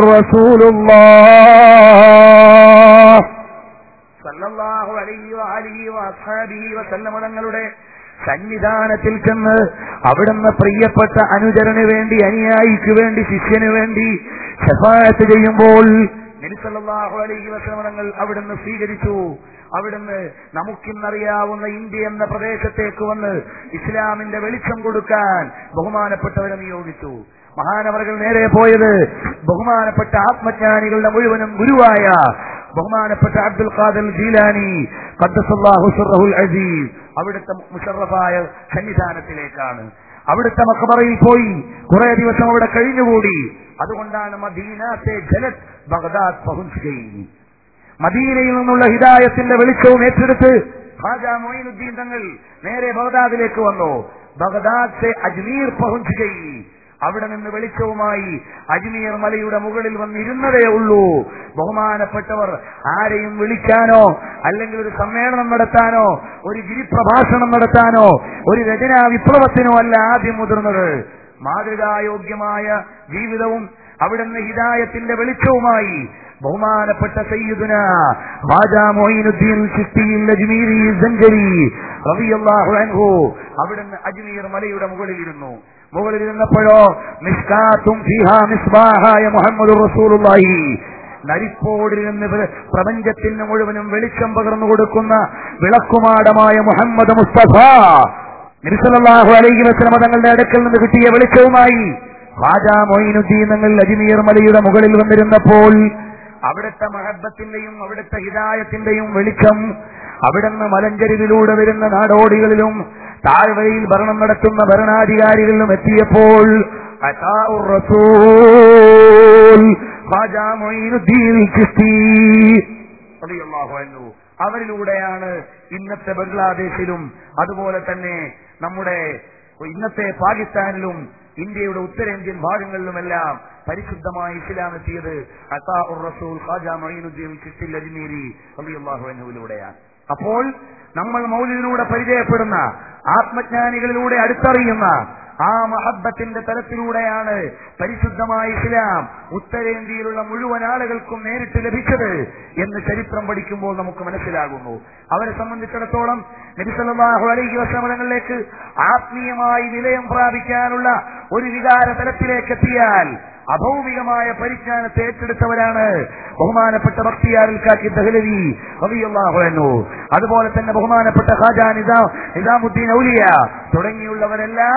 സല്ലല്ലാഹു അലൈഹി വഅലിഹി വഅസ്ഹാബിഹി വസല്ലമ തങ്ങളുടെ സന്നിധാനത്തിൽ ചെന്ന് അവിടുന്ന് പ്രിയപ്പെട്ട അനുചരന് വേണ്ടി അനുയായിക്ക് വേണ്ടി ശിഷ്യന് വേണ്ടി ഷഫായത്ത് ചെയ്യുമ്പോൾ നബിസല്ലാഹു അലൈഹി വസല്ലമങ്ങൾ അവിടുന്ന് സ്വീകരിച്ചു അവിടുന്ന് നമുക്കിന്നറിയാവുന്ന ഇന്ത്യ എന്ന പ്രദേശത്തേക്ക് വന്ന് ഇസ്ലാമിന്റെ വെളിച്ചം കൊടുക്കാൻ ബഹുമാനപ്പെട്ടവരെ നിയോഗിച്ചു മഹാനവറുകൾ നേരെ പോയത് ബഹുമാനപ്പെട്ട ആത്മജ്ഞാനികളുടെ മുഴുവനും ഗുരുവായ ബഹുമാനപ്പെട്ട അബ്ദുൽ ഖാദർ ജീലാനി ഖദ്ദസല്ലാഹു സിർറഹുൽ അസീസ് അവിടുത്തെ മുഷറഫായ സന്നിധാനത്തിലേക്കാണ് അവിടുത്തെ മക്കബറയിൽ പോയി കുറെ ദിവസം അവിടെ കഴിഞ്ഞുകൂടി അതുകൊണ്ടാണ് മദീനത്തെ ജലത് ബഗ്ദാദ് പഹുഞ്ചുകയും മദീനയിൽ നിന്നുള്ള ഹിദായത്തിന്റെ വെളിച്ചവും ഏറ്റെടുത്ത് ഖാജ മൊയിനുദ്ദീൻ തങ്ങൾ നേരെ ബഗ്ദാദിലേക്ക് വന്നു ബഗ്ദാദ് സെ അജ്മീർ പഹുഞ്ചുകയും അവിടെ നിന്ന് വെളിച്ചവുമായി അജ്മീർ മലയുടെ മുകളിൽ വന്നിരുന്നതേ ഉള്ളൂ ബഹുമാനപ്പെട്ടവർ ആരെയും വിളിക്കാനോ അല്ലെങ്കിൽ ഒരു സമ്മേളനം നടത്താനോ ഒരു ഗിരിപ്രഭാഷണം നടത്താനോ ഒരു രചനാ വിപ്ലവത്തിനോ അല്ല ആദ്യം മുതിർന്നത് മാതൃകായോഗ്യമായ ജീവിതവും അവിടുന്ന് ഹിദായത്തിന്റെ വെളിച്ചവുമായി ബഹുമാനപ്പെട്ട സയ്യിദുന ഹാജാ മൊയ്നുദ്ദീൻ ചിസ്തിയിൽ അജ്മീരി സഞ്ചരി റളിയല്ലാഹു അൻഹു അവിടുന്ന് അജ്മീർ മലയുടെ മുകളിലിരുന്നു മുകളിലിരുന്നപ്പോഴോ മിസ്കാത്തും ഫീഹാ മിസ്ബാഹായ മുഹമ്മദ് റസൂലുള്ളാഹി നരിപ്പോടിരുന്ന് പ്രപഞ്ചത്തിന് മുഴുവനും വെളിച്ചം പകർന്നു കൊടുക്കുന്ന വിളക്കുമാടമായ മുഹമ്മദ് മുസ്തഫ നിരിസലാഹു അലൈഹി വസ്ലമ തങ്ങളുടെ അടുക്കൽ നിന്ന് കിട്ടിയ വെളിച്ചവുമായി ഹാജാ മൊയ്നുദ്ദീൻ തങ്ങൾ അജ്മീർ മലയുടെ മുകളിൽ വന്നിരുന്നപ്പോൾ അവിടുത്തെ മഹബത്തിന്റെയും അവിടുത്തെ ഹിദായത്തിന്റെയും വെളിച്ചം അവിടുന്ന് മലഞ്ചരിവിലൂടെ വരുന്ന നാടോടികളിലും താഴ്വരയിൽ ഭരണം നടത്തുന്ന ഭരണാധികാരികളിലും എത്തിയപ്പോൾ അതാഉർ റസൂൽ ഖാജാ മൊയ്നുദ്ദീൻ ചിസ്തി റളിയല്ലാഹു അൻഹു അവരിലൂടെയാണ് ഇന്നത്തെ ബംഗ്ലാദേശിലും അതുപോലെ തന്നെ നമ്മുടെ ഇന്നത്തെ പാകിസ്ഥാനിലും ഇന്ത്യയുടെ ഉത്തരേന്ത്യൻ ഭാഗങ്ങളിലുമെല്ലാം പരിശുദ്ധമായ ഇസ്ലാം എത്തിയത് അത്താ ഉർ റസൂൽ ഖാജാ മൊയ്നുദ്ദീൻ ചിസ്തിൽ അജ്മീരി റളിയല്ലാഹു അൻഹുവിലൂടെയാണ് അപ്പോൾ നമ്മൾ മൗലിദിലൂടെ പരിചയപ്പെടുന്ന ആത്മജ്ഞാനികളിലൂടെ അടുത്തറിയുന്ന ആ മഹബത്തിന്റെ തലത്തിലൂടെയാണ് പരിശുദ്ധമായ ഇസ്ലാം ഉത്തരേന്ത്യയിലുള്ള മുഴുവൻ ആളുകൾക്കും നേരിട്ട് ലഭിച്ചത് എന്ന് ചരിത്രം പഠിക്കുമ്പോൾ നമുക്ക് മനസ്സിലാകുന്നു അവരെ സംബന്ധിച്ചിടത്തോളം നബിസല്ലാഹു അലൈഹി വസ്ലമങ്ങളിലേക്ക് ആത്മീയമായി നിലയം പ്രാപിക്കാനുള്ള ഒരു വികാര തലത്തിലേക്ക് എത്തിയാൽ അഭൗമികമായ പരിജ്ഞാനത്തെ ഏറ്റെടുത്തവരാണ് ബഹുമാനപ്പെട്ട ഭക്തിയാറിൽ കാക്കി ദഹലവി റളിയല്ലാഹു അതുപോലെ തന്നെ ബഹുമാനപ്പെട്ട ഖാജ നിസാം നിസാമുദ്ദീൻ ഔലിയ തുടങ്ങിയുള്ളവരെല്ലാം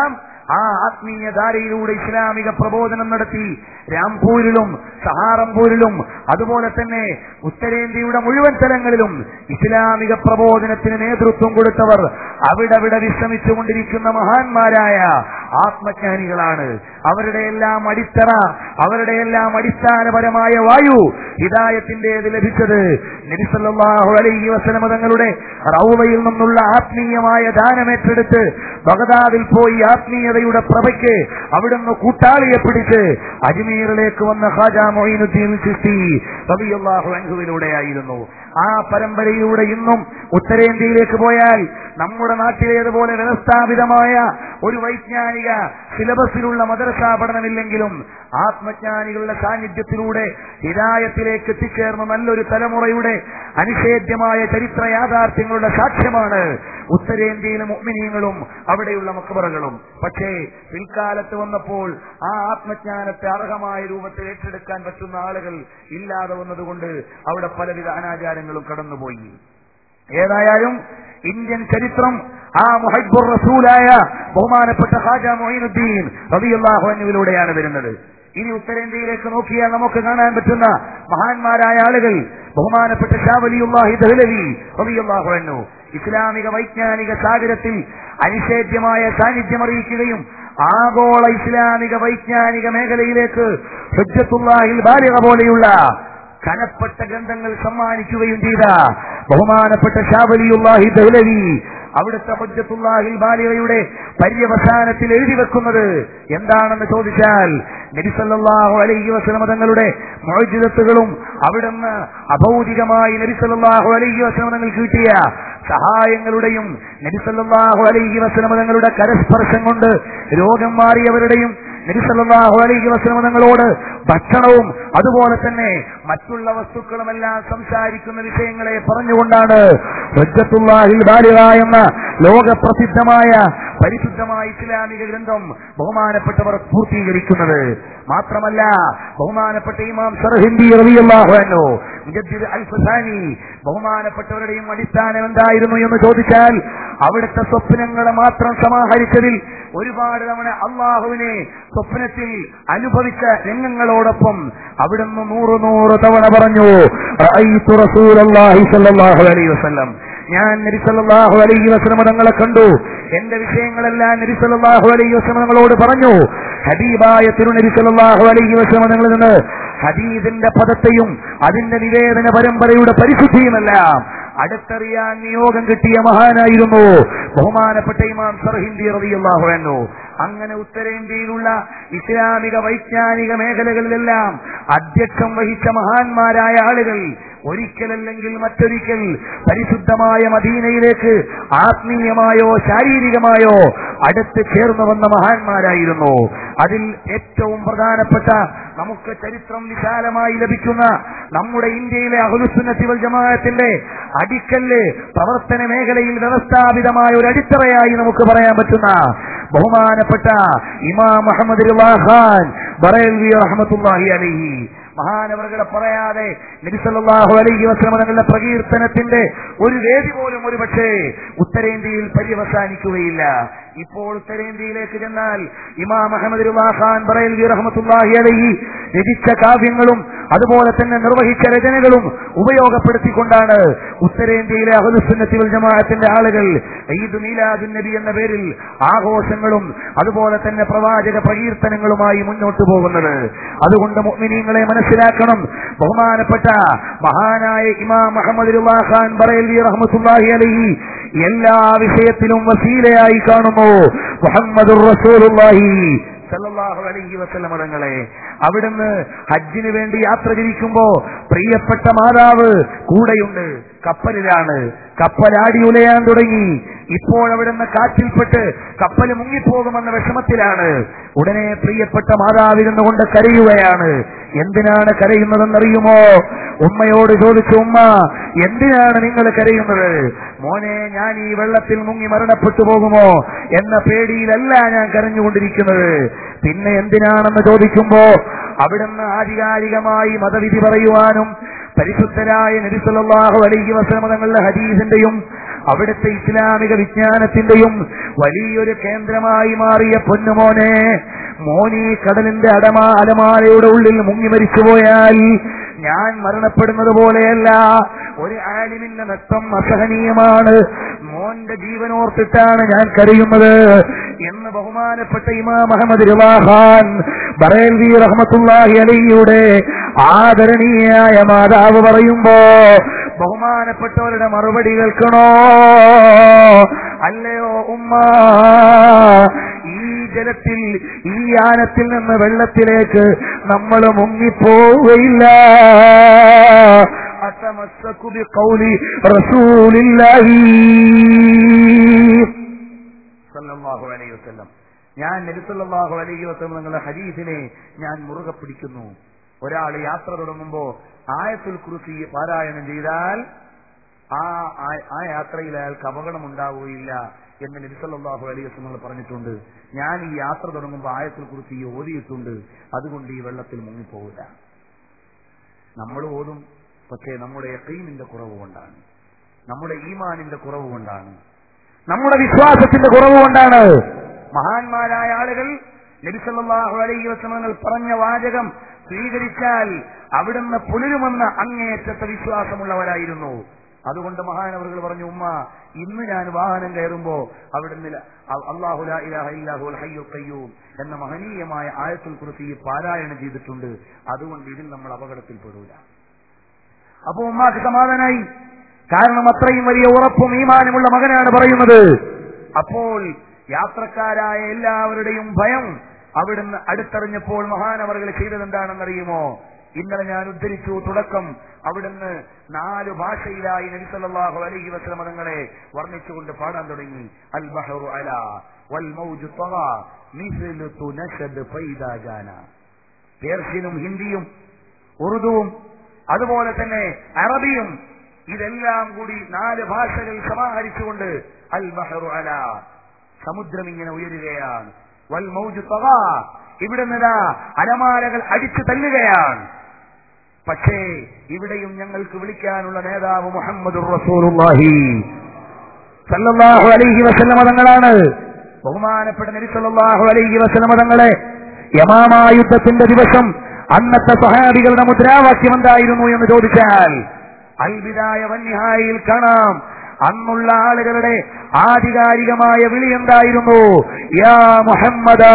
ആ ആത്മീയ ധാരയിലൂടെ ഇസ്ലാമിക പ്രബോധനം നടത്തി രാംപൂരിലും സഹാറംപൂരിലും അതുപോലെ തന്നെ ഉത്തരേന്ത്യയുടെ മുഴുവൻ സ്ഥലങ്ങളിലും ഇസ്ലാമിക പ്രബോധനത്തിന് നേതൃത്വം കൊടുത്തവർ അവിടവിടെ വിശ്രമിച്ചുകൊണ്ടിരിക്കുന്ന മഹാന്മാരായ ആത്മജ്ഞാനികളാണ് അവരുടെ എല്ലാം അടിത്തറ അവരുടെ എല്ലാം അടിസ്ഥാനപരമായ വായു ഹിദായത്തിന്റേത് ലഭിച്ചത് നബിസല്ലാഹു അലൈഹി വസലമ തങ്ങളുടെ റൗളയിൽ നിന്നുള്ള ആത്മീയമായ ദാനമേറ്റെടുത്ത് ബഗദാദിൽ പോയി ആത്മീയതയുടെ പ്രഭയ്ക്ക് അവിടുന്ന് കൂട്ടാളിയെ പിടിച്ച് അജ്മീറിലേക്ക് വന്ന ഖാജ മൊയ്നുദ്ദീൻ ചിസ്തി റബിയുള്ളാഹു അൻഹുവിലൂടെയായിരുന്നു ആ പരമ്പരയിലൂടെ ഇന്നും ഉത്തരേന്ത്യയിലേക്ക് പോയാൽ നമ്മുടെ നാട്ടിലേതുപോലെ വ്യവസ്ഥാപിതമായ ഒരു വൈജ്ഞാനിക സിലബസിലുള്ള മദ്രസ പഠനമില്ലെങ്കിലും ആത്മജ്ഞാനികളുടെ സാന്നിധ്യത്തിലൂടെ ഹിതായത്തിലേക്ക് എത്തിച്ചേർന്ന നല്ലൊരു തലമുറയുടെ അനിഷേധ്യമായ ചരിത്ര യാഥാർത്ഥ്യങ്ങളുടെ സാക്ഷ്യമാണ് ഉത്തരേന്ത്യയിലെ മുഗ്മിനീങ്ങളും അവിടെയുള്ള മക്ബറകളും പക്ഷേ പിൽക്കാലത്ത് വന്നപ്പോൾ ആ ആത്മജ്ഞാനത്തെ അർഹമായ രൂപത്തിൽ ഏറ്റെടുക്കാൻ പറ്റുന്ന ആളുകൾ ഇല്ലാതെ വന്നതുകൊണ്ട് അവിടെ പലവിധ അനാചാരങ്ങളും കടന്നുപോയി ഏതായാലും ഇന്ത്യൻ ചരിത്രം ആ മുഹൈബുർ റസൂലായ ബഹുമാനപ്പെട്ട ഖാജ മൊയ്നുദ്ദീൻ റബിയുല്ലാഹു അനുവിലൂടെയാണ് വരുന്നത് ഇനി ഉത്തരേന്ത്യയിലേക്ക് നോക്കിയാൽ നമുക്ക് കാണാൻ പറ്റുന്ന മഹാന്മാരായ ആളുകൾ ബഹുമാനപ്പെട്ട ഷാവലിയുല്ലാഹി ദഹ്ലവി റബിയുല്ലാഹു അന്നു ഇസ്ലാമിക വൈജ്ഞാനിക സാഗരത്തിൽ അനിഷേധ്യമായ സാന്നിധ്യം അറിയിക്കുകയും ആഗോള ഇസ്ലാമിക വൈജ്ഞാനിക മേഖലയിലേക്ക് ഹുജ്ജത്തുല്ലാഹിൽ ബാലിക പോലെയുള്ള കനപ്പെട്ട ഗ്രന്ഥങ്ങൾ സമ്മാനിക്കുകയും ചെയ്ത ബഹുമാനപ്പെട്ട ഷാബലിയുല്ലാഹി ദഹ്ലവി അവിടുത്തെ ഹുജ്ജത്തുല്ലാഹിൽ ബാലികയുടെ പര്യവസാനത്തിൽ എഴുതി വെക്കുന്നത് എന്താണെന്ന് ചോദിച്ചാൽ നബിസല്ലാഹു അലൈഹി വസ്ലമ തങ്ങളുടെ മോചിതത്തുകളും അവിടുന്ന് അഭൗതികമായി നബിസല്ലാഹു അലൈഹി വസ്ലമ തങ്ങൾക്ക് കിട്ടിയ സഹായങ്ങളുടെയും നബിസല്ലാഹു അലൈഹി വസ്ലമ തങ്ങളുടെ കരസ്പർശം കൊണ്ട് രോഗം മാറിയവരുടെയും നബിസല്ലാഹു അലൈഹി വസ്ലമ തങ്ങളോട് ഭക്ഷണവും അതുപോലെ തന്നെ മറ്റുള്ള വസ്തുക്കളുമെല്ലാം സംസാരിക്കുന്ന വിഷയങ്ങളെ പറഞ്ഞുകൊണ്ടാണ് ഹജ്ജത്തുല്ലാഹിൽ ബാലിക എന്ന ലോകപ്രസിദ്ധമായ പരിശുദ്ധമായ ഇസ്ലാമിക ഗ്രന്ഥം ബഹുമാനപ്പെട്ടവർ പൂർത്തീകരിക്കുന്നത് മാത്രമല്ല ബഹുമാനപ്പെട്ട ഇമാം സർഹിന്ദി റളിയല്ലാഹു മുജദ്ദിദ് അൽ ഫസാനി ബഹുമാനപ്പെട്ടവരുടെയും അടിസ്ഥാനം എന്തായിരുന്നു എന്ന് ചോദിച്ചാൽ അവിടുത്തെ സ്വപ്നങ്ങളെ മാത്രം സമാഹരിച്ചതിൽ ഒരുപാട് തവണ അള്ളാഹുവിനെ സ്വപ്നത്തിൽ അനുഭവിച്ച രംഗങ്ങളോടൊപ്പം അവിടുന്ന് നൂറ് നൂറ് തവണ പറഞ്ഞു റഅയ്തു റസൂലല്ലാഹി സ്വല്ലല്ലാഹു അലൈഹി വസല്ലം ഞാൻ നബി സല്ലല്ലാഹു അലൈഹി വസല്ലം തങ്ങളെ കണ്ടു എന്റെ വിഷയങ്ങളെല്ലാം നബി സല്ലല്ലാഹു അലൈഹി വസല്ലം തങ്ങളോട് പറഞ്ഞു ഹബീബായ തിരുനബി സല്ലല്ലാഹു അലൈഹി വസല്ലം തങ്ങളിൽ നിന്ന് ഹദീദിന്റെ പദത്തെയും അതിന്റെ നിവേദന പരമ്പരയുടെ പരിശുദ്ധിയുമെല്ലാം അടുത്തറിയാൻ നിയോഗം കിട്ടിയ മഹാനായിരുന്നു ബഹുമാനപ്പെട്ട ഇമാം സർഹിന്ദി റളിയല്ലാഹു അൻഹു അങ്ങനെ ഉത്തരേന്ത്യയിലുള്ള ഇസ്ലാമിക വൈജ്ഞാനിക മേഖലകളിലെല്ലാം അധ്യക്ഷം വഹിച്ച മഹാന്മാരായ ആളുകൾ ഒരിക്കലല്ലെങ്കിൽ മറ്റൊരിക്കൽ പരിശുദ്ധമായ മദീനയിലേക്ക് ആത്മീയമായോ ശാരീരികമായോ അടുത്ത് ചേർന്ന് വന്ന മഹാന്മാരായിരുന്നു അതിൽ ഏറ്റവും പ്രധാനപ്പെട്ട നമുക്ക് ചരിത്രം വിശാലമായി ലഭിക്കുന്ന നമ്മുടെ ഇന്ത്യയിലെ അഹുലുസുന്നത്തി വൽ ജമാഅത്തിന്റെ അടിക്കല്ല് പ്രവർത്തന മേഖലയിൽ വ്യവസ്ഥാപിതമായ ഒരു അടിത്തറയായി നമുക്ക് പറയാൻ പറ്റുന്ന ബഹുമാനപ്പെട്ട ഇമാം മുഹമ്മദ് ഖാൻ ബറേൽവി റഹ്മത്തുള്ളാഹി അലൈഹി മഹാനവറുകളെ പറയാതെ നബിസല്ലാഹു അലൈഹി വസ്ലമ തങ്ങളുടെ പ്രകീർത്തനത്തിന്റെ ഒരു വേദി പോലും ഒരു പക്ഷേ ഉത്തരേന്ത്യയിൽ പര്യവസാനിക്കുകയില്ല ഇപ്പോൾ ഉത്തരേന്ത്യയിലേക്ക് ചെന്നാൽ ഇമാം അഹമ്മദ് ഖാൻ ബറേൽവി റഹ്മത്തുള്ളാഹി അലൈഹി രചിച്ച കാവ്യങ്ങളും അതുപോലെ തന്നെ നിർവഹിച്ച രചനകളും ഉപയോഗപ്പെടുത്തിക്കൊണ്ടാണ് ഉത്തരേന്ത്യയിലെ അഹുലുസുന്നത്തി വൽ ജമാഅത്തിന്റെ ആളുകൾ ഈദ് മീലാദുൻ നബി എന്ന പേരിൽ ആഘോഷങ്ങളും അതുപോലെ തന്നെ പ്രവാചക പ്രകീർത്തനങ്ങളുമായി മുന്നോട്ട് പോകുന്നത് അതുകൊണ്ട് മുഅ്മിനീങ്ങളെ മനസ്സിലാക്കണം ബഹുമാനപ്പെട്ട മഹാനായ ഇമാം മുഹമ്മദ് ഖാൻ ബറേൽവി റഹ്മത്തുള്ളാഹി അലൈഹി എല്ലാ വിഷയത്തിലും വസീലയായി കാണുന്നു മുഹമ്മദുർ റസൂലുള്ളാഹി സല്ലല്ലാഹു അലൈഹി വസല്ലം മതങ്ങളെ അവിടുന്ന് ഹജ്ജിന് വേണ്ടി യാത്ര തിരിക്കുമ്പോ പ്രിയപ്പെട്ട മാതാവ് കൂടെയുണ്ട് കപ്പലിലാണ് കപ്പലാടി ഉലയാൻ തുടങ്ങി ഇപ്പോൾ അവിടുന്ന് കാറ്റിൽപ്പെട്ട് കപ്പൽ മുങ്ങിപ്പോകുമെന്ന വിഷമത്തിലാണ് ഉടനെ പ്രിയപ്പെട്ട മാതാവിരുന്നു കൊണ്ട് കരയുകയാണ് എന്തിനാണ് കരയുന്നതെന്നറിയുമോ ഉമ്മയോട് ചോദിച്ചു ഉമ്മ എന്തിനാണ് നിങ്ങൾ കരയുന്നത് മോനെ ഞാൻ ഈ വെള്ളത്തിൽ മുങ്ങി മരണപ്പെട്ടു പോകുമോ എന്ന പേടിയിലല്ല ഞാൻ കരഞ്ഞുകൊണ്ടിരിക്കുന്നത് പിന്നെ എന്തിനാണെന്ന് ചോദിക്കുമ്പോ അവിടുന്ന് ആധികാരികമായി മതവിധി പറയുവാനും പരിശുദ്ധരായ നബിസല്ലാഹു അലൈഹി വസല്ലമ തങ്ങളുടെ ഹദീസിന്റെയും അവിടുത്തെ ഇസ്ലാമിക വിജ്ഞാനത്തിന്റെയും വലിയൊരു കേന്ദ്രമായി മാറിയ പൊന്നുമോനെ മോനി കടലിന്റെ അടമാ അലമാലയുടെ ഉള്ളിൽ മുങ്ങി മരിച്ചുപോയാൽ ഞാൻ മരണപ്പെടുന്നത് പോലെയല്ല ഒരു ആലിമിന്റെ നഷ്ടം അസഹനീയമാണ് മോന്റെ ജീവനോർത്തിട്ടാണ് ഞാൻ കരയുന്നത് എന്ന് ബഹുമാനപ്പെട്ട ഇമാം അഹമ്മദ് റിവാഹാൻ ബറേൽവി റഹ്മത്തുല്ലാഹി അലിയുടെ ആദരണീയായ മാതാവ് പറയുമ്പോ ബഹുമാനപ്പെട്ടവരുടെ മറുപടി കേൾക്കണോ അല്ലയോ ഉമ്മ ഈ ജലത്തിൽ ഈ യാനത്തിൽ നിന്ന് വെള്ളത്തിലേക്ക് നമ്മൾ മുങ്ങിപ്പോവുകയില്ല അസമസ്സക്കു ബിഖൗലി റസൂലില്ലാഹി സല്ലല്ലാഹു അലൈഹി വസല്ലം ഞാൻ നബി സല്ലല്ലാഹു അലൈഹി വസല്ലം നിങ്ങളുടെ ഹദീസിനെ ഞാൻ മുറുകെ പിടിക്കുന്നു ഒരാൾ യാത്ര തുടങ്ങുമ്പോ ആയത്തുൽ കുറിസി പാരായണം ചെയ്താൽ ആ ആ- ആ യാത്രയിൽ അയാൾക്ക് അപകടം ഉണ്ടാവുകയില്ല എന്ന് നബി സല്ലല്ലാഹു അലൈഹി വസല്ലം പറഞ്ഞിട്ടുണ്ട് ഞാൻ ഈ യാത്ര തുടങ്ങുമ്പോൾ ആയത്തുൽ കുറിസി ഓതിയിട്ടുണ്ട് അതുകൊണ്ട് ഈ വെള്ളത്തിൽ മുങ്ങിപ്പോകില്ല നമ്മൾ ഓതും പക്ഷേ നമ്മുടെ യക്കീനിന്റെ കുറവ് കൊണ്ടാണ് നമ്മുടെ ഈമാനിന്റെ കുറവ് കൊണ്ടാണ് നമ്മുടെ വിശ്വാസത്തിന്റെ കുറവ് കൊണ്ടാണ് മഹാന്മാരായ ആളുകൾ നബിസല്ലാഹു അലൈഹി വസനങ്ങൾ പറഞ്ഞ വാചകം സ്വീകരിച്ചാൽ അവിടുന്ന് പുലരുമെന്ന അങ്ങേയറ്റത്തെ വിശ്വാസമുള്ളവരായിരുന്നു അതുകൊണ്ട് മഹാനവറുകൾ പറഞ്ഞു ഉമ്മ ഇന്ന് ഞാൻ വാഹനം കയറുമ്പോ അവിടുന്ന് അള്ളാഹു ലാ ഇലാഹ ഇല്ലാഹു അൽ ഹയ്യുൽ ഖയ്യൂം എന്ന മഹനീയമായ ആയത്തുൽ കുറിച്ച് പാരായണം ചെയ്തിട്ടുണ്ട് അതുകൊണ്ട് ഇതിൽ നമ്മൾ അപകടത്തിൽ പെടൂല അപ്പൊ ഉമ്മാക്ക് സമാധാനായി കാരണം അത്രയും വലിയ ഉറപ്പും ഈമാനുമുള്ള മകനാണ് പറയുന്നത് അപ്പോൾ യാത്രക്കാരായ എല്ലാവരുടെയും ഭയം അവിടുന്ന് അടുത്തറിഞ്ഞപ്പോൾ മഹാനവറുകൾ ചെയ്തതെന്താണെന്നറിയുമോ ഇന്നലെ ഞാൻ ഉദ്ധരിച്ചു തുടക്കം അവിടുന്ന് നാല് ഭാഷയിലായി നബിസല്ലാഹു അലൈഹി വസ്ലം മതങ്ങളെ വർണ്ണിച്ചുകൊണ്ട് പാടാൻ തുടങ്ങി അൽ ബഹറു അല വൽ മൗജു തഗാ മിസ്ലു തുനശദ് ഫൈദാ ജാന പേർഷ്യനും ഹിന്ദിയും ഉറുദുവും അതുപോലെ തന്നെ അറബിയും ഇതെല്ലാം കൂടി നാല് ഭാഷകൾ സമാഹരിച്ചുകൊണ്ട് അൽ ബഹറു അല സമുദ്രം ഇങ്ങനെ ഉയരുകയാണ് വൽ മൗജു തഗാ ഇവിടെ നിന്നാ അലമാലകൾ അടിച്ചു തല്ലുകയാണ് പക്ഷേ ഇവിടെയും ഞങ്ങൾക്ക് വിളിക്കാനുള്ള നേതാവ് മുഹമ്മദ് റസൂലുള്ളാഹി സല്ലല്ലാഹു അലൈഹി വസല്ലമ തങ്ങളാണ് ബഹുമാനപ്പെട്ട നബി സല്ലല്ലാഹു അലൈഹി വസല്ലമ തങ്ങളെ യമാമാ യുദ്ധത്തിന്റെ ദിവസം അന്നത്തെ സഹാബികളുടെ മുദ്രാവാക്യം എന്തായിരുന്നു എന്ന് ചോദിച്ചാൽ അൽബിദായ വന്യഹായിൽ കാണാം അന്നുള്ള ആളുകളുടെ ആധികാരികമായ വിളി എന്തായിരുന്നു യാ മുഹമ്മദ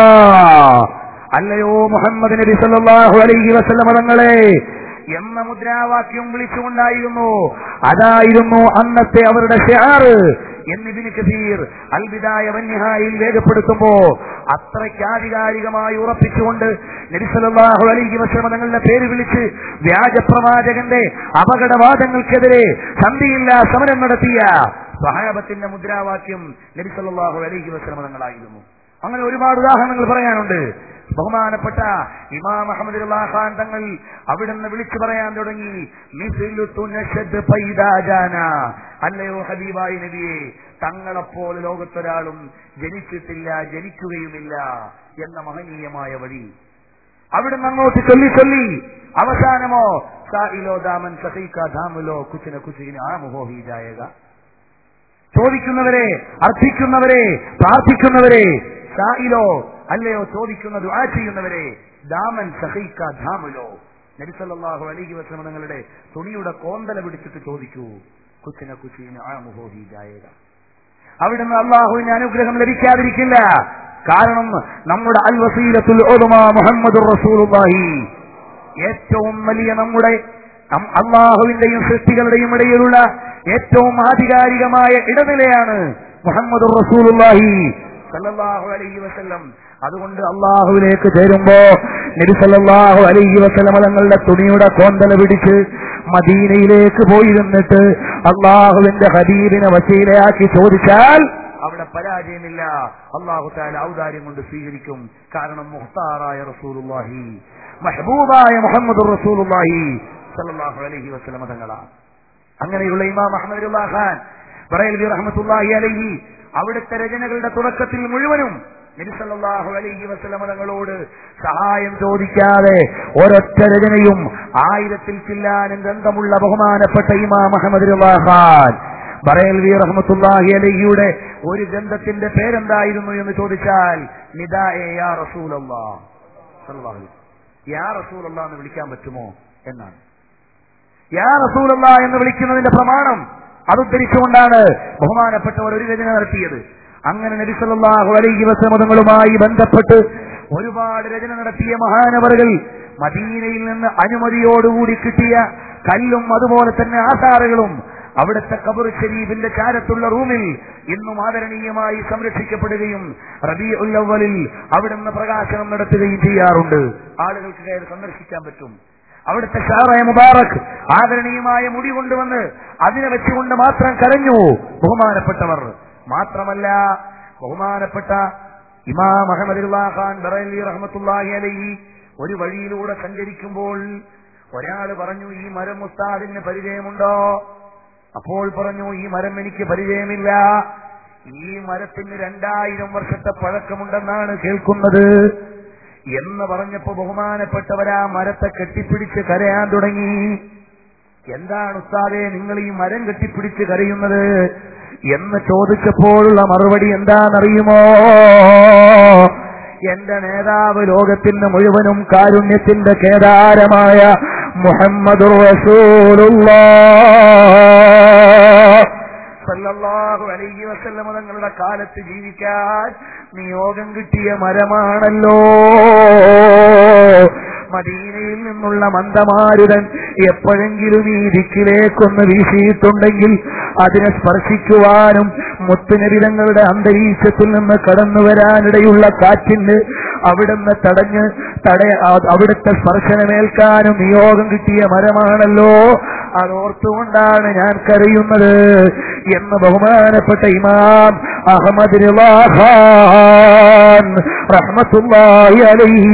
അല്ലയോ മുഹമ്മദ് നബി സല്ലല്ലാഹു അലൈഹി വസല്ലമ തങ്ങളെ എന്ന മുദ്രാവാക്യം വിളിച്ചുകൊണ്ടായിരുന്നു അതായിരുന്നു അന്നത്തെ അവരുടെ ഷെയറ് എന്നിബിന് കസീർ അൽബിദായ വന്യഹായിൽ രേഖപ്പെടുത്തുമ്പോ അത്രയ്ക്ക് ആധികാരികമായി ഉറപ്പിച്ചുകൊണ്ട് നബിസലാഹു അലൈഹി വസ്ലമ തങ്ങളുടെ പേര് വിളിച്ച് വ്യാജപ്രവാചകന്റെ അപകടവാദങ്ങൾക്കെതിരെ സന്ധിയില്ല സമരം നടത്തിയ സഹാബത്തിന്റെ മുദ്രാവാക്യം നബിസല്ലാഹു അലൈഹി വസ്ലമ തങ്ങളായിരുന്നു അങ്ങനെ ഒരുപാട് ഉദാഹരണങ്ങൾ പറയാനുണ്ട് ബഹുമാനപ്പെട്ട ഇമാം അഹമ്മദ് ഖാൻ തങ്ങൾ അവിടുന്ന് വിളിച്ചു പറയാൻ തുടങ്ങി മിസിലു തുനശദ് പൈദാജാന അല്ലയോ ഹബീബായി നബിയെ തങ്ങളെപ്പോലെ ലോകത്തൊരാളും ജനിച്ചിട്ടില്ല ജനിക്കുകയുമില്ല എന്ന മഹനീയമായ വഴി അവിടുന്ന് അങ്ങോട്ട് ചൊല്ലി ചൊല്ലി അവസാനമോ സായിലോ ദാമൻ സഹീക്ക ധാമുലോ കുച്ചിന കുച്ചിന് ആ മുഹോഹി ജായക ചോദിക്കുന്നവരെ അർത്ഥിക്കുന്നവരെ പ്രാർത്ഥിക്കുന്നവരെ സായിലോ അല്ലയോ ചോദിക്കുന്ന ദുആ ചെയ്യുന്നവരെ ദാമൻ സഹീക്ക ധാമുലോ നബിസല്ലാഹു അലൈഹി വസ്ലം നിങ്ങളുടെ തുണിയുടെ കോന്തല പിടിച്ചിട്ട് ചോദിക്കൂ കുച്ചിന കുച്ചിന് ആ മുഹോഹി ജായക അവിടുന്ന് അള്ളാഹുവിന് അനുഗ്രഹം ലഭിക്കാതിരിക്കില്ല കാരണം നമ്മുടെ അൽ വസീലത്തുൽ ഉലമ മുഹമ്മദ് റസൂലുള്ളാഹി ഏറ്റവും വലിയ നമ്മുടെ നം- അള്ളാഹുവിന്റെയും സൃഷ്ടികളുടെയും ഇടയിലുള്ള ഏറ്റവും ആധികാരികമായ ഇടനിലയാണ് മുഹമ്മദ് റസൂലുള്ളാഹി സല്ലല്ലാഹു അലൈഹി വസല്ലം അതുകൊണ്ട് അള്ളാഹുവിലേക്ക് ചേരുമ്പോ നബി സല്ലല്ലാഹു അലൈഹി വസല്ലം തങ്ങളുടെ തുണിയുടെ കോന്തല പിടിച്ച് മദീനയിലേക്ക് പോയിരുന്നിട്ട് അള്ളാഹുവിന്റെ ഹബീബിനെ വസീലയാക്കി ചോദിച്ചാൽ അവിടെ പരാജയമില്ല അള്ളാഹു താല ഔദാര്യം കൊണ്ട് സ്വീകരിക്കും കാരണം മുഹ്താറായ റസൂലുള്ളാഹി മഹബൂബായ മുഹമ്മദ് റസൂലുള്ളാഹി സല്ലല്ലാഹു അലൈഹി വസല്ലം തങ്ങളാണ് അങ്ങനെയുള്ള ഇമാം അഹമ്മദ് ഖാൻ ബറേൽവി റഹ്മത്തുള്ളാഹി അലൈഹി അവിടുത്തെ രചനകളുടെ തുടക്കത്തിൽ മുഴുവനും നബിസല്ലാഹു അലൈഹി വസല്ലമ തങ്ങളോട് സഹായം ചോദിക്കാതെ ഒരൊറ്റ രചനയും ആയിരത്തിൽ ചില്ലാനും ഗന്ധമുള്ള ബഹുമാനപ്പെട്ട ഇമാം അഹമ്മദ് ഖാൻ ബറേൽവി റഹ്മത്തുല്ലാഹി അലഹിയുടെ ഒരു ഗ്രന്ഥത്തിന്റെ പേരെന്തായിരുന്നു എന്ന് ചോദിച്ചാൽ നിദാ എ യാ റസൂലല്ലാ സല്ലല്ലാഹു അലൈഹി വസല്ലം. യാ റസൂലല്ലാ എന്ന് വിളിക്കാൻ പറ്റുമോ എന്നാണ് യാ റസൂലല്ല എന്ന് വിളിക്കുന്നതിന്റെ പ്രമാണം അത് ഉദ്ധരിച്ചുകൊണ്ടാണ് ബഹുമാനപ്പെട്ടവർ ഒരു രചന നടത്തിയത് അങ്ങനെ നബി സല്ലല്ലാഹു അലൈഹി വസല്ലമകളുമായി ബന്ധപ്പെട്ട് ഒരുപാട് രചന നടത്തിയ മഹാനവറുകൾ മദീനയിൽ നിന്ന് അനുമതിയോടുകൂടി കിട്ടിയ കല്ലും അതുപോലെ തന്നെ ആധാറുകളും അവിടുത്തെ കബർ ഷരീഫിന്റെ ചാരത്തുള്ള റൂമിൽ ഇന്നും ആദരണീയമായി സംരക്ഷിക്കപ്പെടുകയും റബീഉൽ അവ്വലിൽ അവിടുന്ന് പ്രകാശനം നടത്തുകയും ചെയ്യാറുണ്ട് ആളുകൾക്ക് കയറി സന്ദർശിക്കാൻ പറ്റും അവിടുത്തെ ഷാറായ മുബാറക് ആദരണീയമായ മുടി കൊണ്ടുവന്ന് അതിനെ വെച്ചുകൊണ്ട് മാത്രം കരഞ്ഞു ബഹുമാനപ്പെട്ടവർ മാത്രമല്ല ബഹുമാനപ്പെട്ട ഇമാം അഹമ്മദ് ഖാൻ ബറലി റഹ്മത്തുല്ലാഹി അലൈഹി ഒരു വഴിയിലൂടെ സഞ്ചരിക്കുമ്പോൾ ഒരാൾ പറഞ്ഞു ഈ മരം ഉസ്താദിന് പരിചയമുണ്ടോ അപ്പോൾ പറഞ്ഞു ഈ മരം എനിക്ക് പരിചയമില്ല ഈ മരത്തിന് രണ്ടായിരം വർഷത്തെ പഴക്കമുണ്ടെന്നാണ് കേൾക്കുന്നത് എന്ന് പറഞ്ഞപ്പോ ബഹുമാനപ്പെട്ടവരാ മരത്തെ കെട്ടിപ്പിടിച്ച് കരയാൻ തുടങ്ങി എന്താണ് ഉസ്താദെ നിങ്ങൾ ഈ മരം കെട്ടിപ്പിടിച്ച് കരയുന്നത് എന്ന് ചോദിച്ചപ്പോഴുള്ള മറുപടി എന്താണെന്നറിയുമോ എന്റെ നേതാവ് ലോകത്തിന് മുഴുവനും കാരുണ്യത്തിന്റെ കേദാരമായ മുഹമ്മദ് സല്ലല്ലാഹു അലൈഹി വസല്ലമ തങ്ങളുടെ കാലത്ത് ജീവിക്കാൻ നിയോഗം കിട്ടിയ മരമാണല്ലോ മദീനയിൽ നിന്നുള്ള മന്ദമാരുടൻ എപ്പോഴെങ്കിലും ഈ ദിക്കിലേക്കൊന്ന് വീശിയിട്ടുണ്ടെങ്കിൽ അതിനെ സ്പർശിക്കുവാനും മുത്തുനബിതങ്ങളുടെ അന്തരീക്ഷത്തിൽ നിന്ന് കടന്നു വരാനിടയുള്ള കാറ്റിന് അവിടുന്ന് തടഞ്ഞ് തട അവിടുത്തെ സ്പർശനമേൽക്കാനും നിയോഗം കിട്ടിയ മരമാണല്ലോ അതോർത്തുകൊണ്ടാണ് ഞാൻ കരയുന്നത് എന്ന് ബഹുമാനപ്പെട്ട ഇമാം അഹമ്മദ് റഹ്മത്തുള്ളാഹി അലൈഹി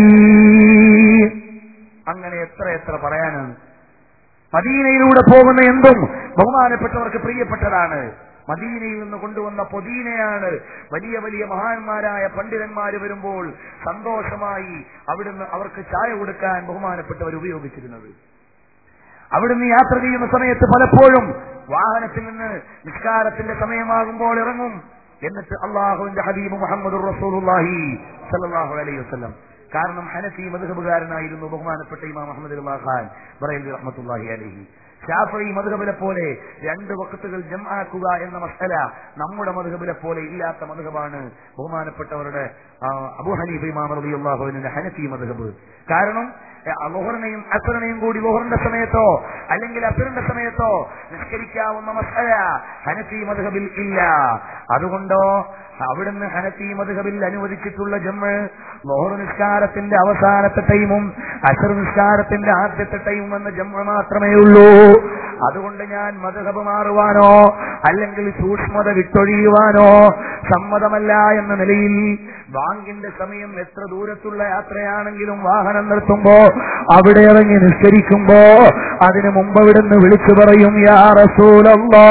അങ്ങനെ എത്ര എത്ര പറയാനാണ് മദീനയിലൂടെ പോകുന്ന എന്തും ബഹുമാനപ്പെട്ടവർക്ക് പ്രിയപ്പെട്ടതാണ് മദീനയിൽ നിന്ന് കൊണ്ടുവന്ന പൊതീനയാണ് വലിയ വലിയ മഹാന്മാരായ പണ്ഡിതന്മാര് വരുമ്പോൾ സന്തോഷമായി അവിടുന്ന് അവർക്ക് ചായ കൊടുക്കാൻ ബഹുമാനപ്പെട്ടവർ ഉപയോഗിച്ചിരുന്നത് അവിടുന്ന് യാത്ര ചെയ്യുന്ന സമയത്ത് പലപ്പോഴും വാഹനത്തിൽ നിന്ന് നിസ്കാരത്തിന്റെ സമയമാകുമ്പോൾ ഇറങ്ങും എന്നിട്ട് അള്ളാഹുവിന്റെ ഹബീബ് മുഹമ്മദ് റസൂലുള്ളാഹി സല്ലല്ലാഹു അലൈഹി വസല്ലം കാരണം ഹനഫി മധുഹബുകാരനായിരുന്നു ബഹുമാനപ്പെട്ട ഇമാം അഹമ്മദ് ഖാൻ ബറൈലി റഹ്മത്തുള്ളാഹി അലൈഹി ഷാഫി മധുഹബിലെ പോലെ രണ്ട് വക്കത്തുകൾ ജംആക്കുക എന്ന മസല നമ്മുടെ മധുഹബിലെ പോലെ ഇല്ലാത്ത മധുഹബാണ് ബഹുമാനപ്പെട്ടവരുടെ ആ, അബൂ ഹനീഫ ഇമാം റളിയല്ലാഹുവിന്റെ ഹനഫി മധുഹബ് കാരണം ലോഹറിനെയും അസറിനെയും കൂടി ലോഹറിന്റെ സമയത്തോ അല്ലെങ്കിൽ അസറിന്റെ സമയത്തോ നിഷ്കരിക്കാവുന്ന മസല ഹനഫി മധുഹബിൽ ഇല്ല അതുകൊണ്ടോ അവിടുന്ന് ഹനഫി മധുഹബിൽ അനുവദിച്ചിട്ടുള്ള ജമ്മ് ലോഹർ നിസ്കാരത്തിന്റെ അവസാനത്തെ ടൈമും അസർ നിസ്കാരത്തിന്റെ ആദ്യത്തെ ടൈമും എന്ന ജമ്മ മാത്രമേ ഉള്ളൂ അതുകൊണ്ട് ഞാൻ മധുഹബ് മാറുവാനോ അല്ലെങ്കിൽ സൂക്ഷ്മത വിട്ടൊഴിയുവാനോ സമ്മതമല്ല എന്ന നിലയിൽ ബാങ്കിന്റെ സമയം എത്ര ദൂരത്തുള്ള യാത്രയാണെങ്കിലും വാഹനം നിർത്തുമ്പോ അവിടെ ഇറങ്ങി നിസ്കരിക്കുമ്പോ അതിനു മുമ്പ് അവിടുന്ന് വിളിച്ചു പറയും യാ റസൂലല്ലാ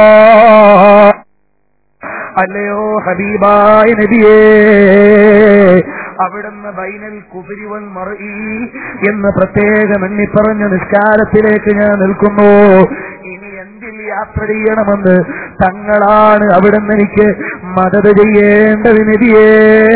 അല്ലയോ ഹബീബായ നബിയേ അവിടുന്ന് ബൈനൽ കുഫിരിവൻ മറി എന്ന് പ്രത്യേകം എണ്ണി പറഞ്ഞ നിസ്കാരത്തിലേക്ക് ഞാൻ നിൽക്കുന്നു ഇനി എന്തിൽ യാത്ര ചെയ്യണമെന്ന് തങ്ങളാണ് അവിടുന്ന് എനിക്ക് മദത് ചെയ്യേണ്ടത് നബിയേ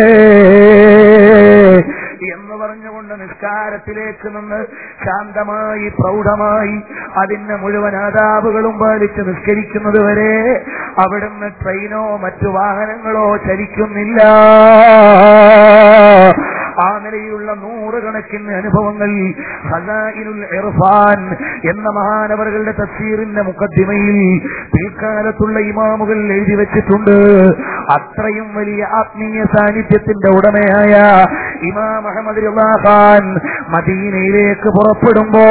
എന്ന് പറഞ്ഞുകൊണ്ട് നിസ്കാരത്തിലേക്ക് നിന്ന് ശാന്തമായി പ്രൗഢമായി അതിന്റെ മുഴുവൻ ആദാബുകളും പാലിച്ച് നിസ്കരിക്കുന്നത് വരെ അവിടുന്ന് ട്രെയിനോ മറ്റു വാഹനങ്ങളോ ചലിക്കുന്നില്ല ആ നിലയിലുള്ള നൂറുകണക്കിന് അനുഭവങ്ങൾ ഹസായിനുൽ ഇർഫാൻ എന്ന മഹാനവറുകളുടെ തഫ്സീറിന്റെ മുഖദ്ദിമയിൽ പിൽക്കാലത്തുള്ള ഇമാമുകൾ എഴുതി വെച്ചിട്ടുണ്ട് അത്രയും വലിയ ആത്മീയ സാന്നിധ്യത്തിന്റെ ഉടമയായ ഇമാം അഹമ്മദ് ഖാൻ മദീനയിലേക്ക് പുറപ്പെടുമ്പോ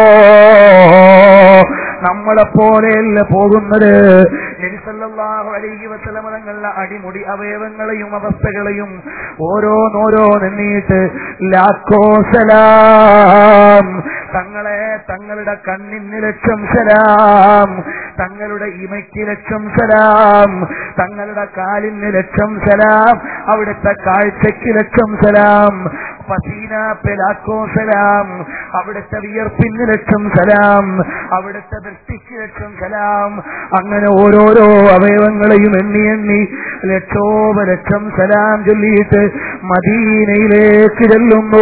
നമ്മളെ പോലെയല്ല പോകുന്നത് നബിസല്ലാഹു അലൈഹി വസല്ലമ തങ്ങളുടെ അടിമുടി അവയവങ്ങളെയും അവസ്ഥകളെയും ഓരോന്നോരോ നിന്നിട്ട് ലാക്കോ സലാം തങ്ങളെ തങ്ങളുടെ കണ്ണിന് ലക്ഷം സലാം തങ്ങളുടെ ഇമയ്ക്ക് ലക്ഷം സലാം തങ്ങളുടെ കാലിന് ലക്ഷം സലാം അവിടുത്തെ കാഴ്ചയ്ക്ക് ലക്ഷം സലാം പസീന പെലാക്കോ സലാം അവിടുത്തെ വിയർപ്പിന് ലക്ഷം സലാം അവിടുത്തെ വൃത്തിക്ക് ലക്ഷം സലാം അങ്ങനെ ഓരോരോ അവയവങ്ങളെയും എണ്ണി എണ്ണി ലക്ഷോപലക്ഷം സലാം ചൊല്ലിയിട്ട് മദീനയിലേക്ക് ചെല്ലുന്നു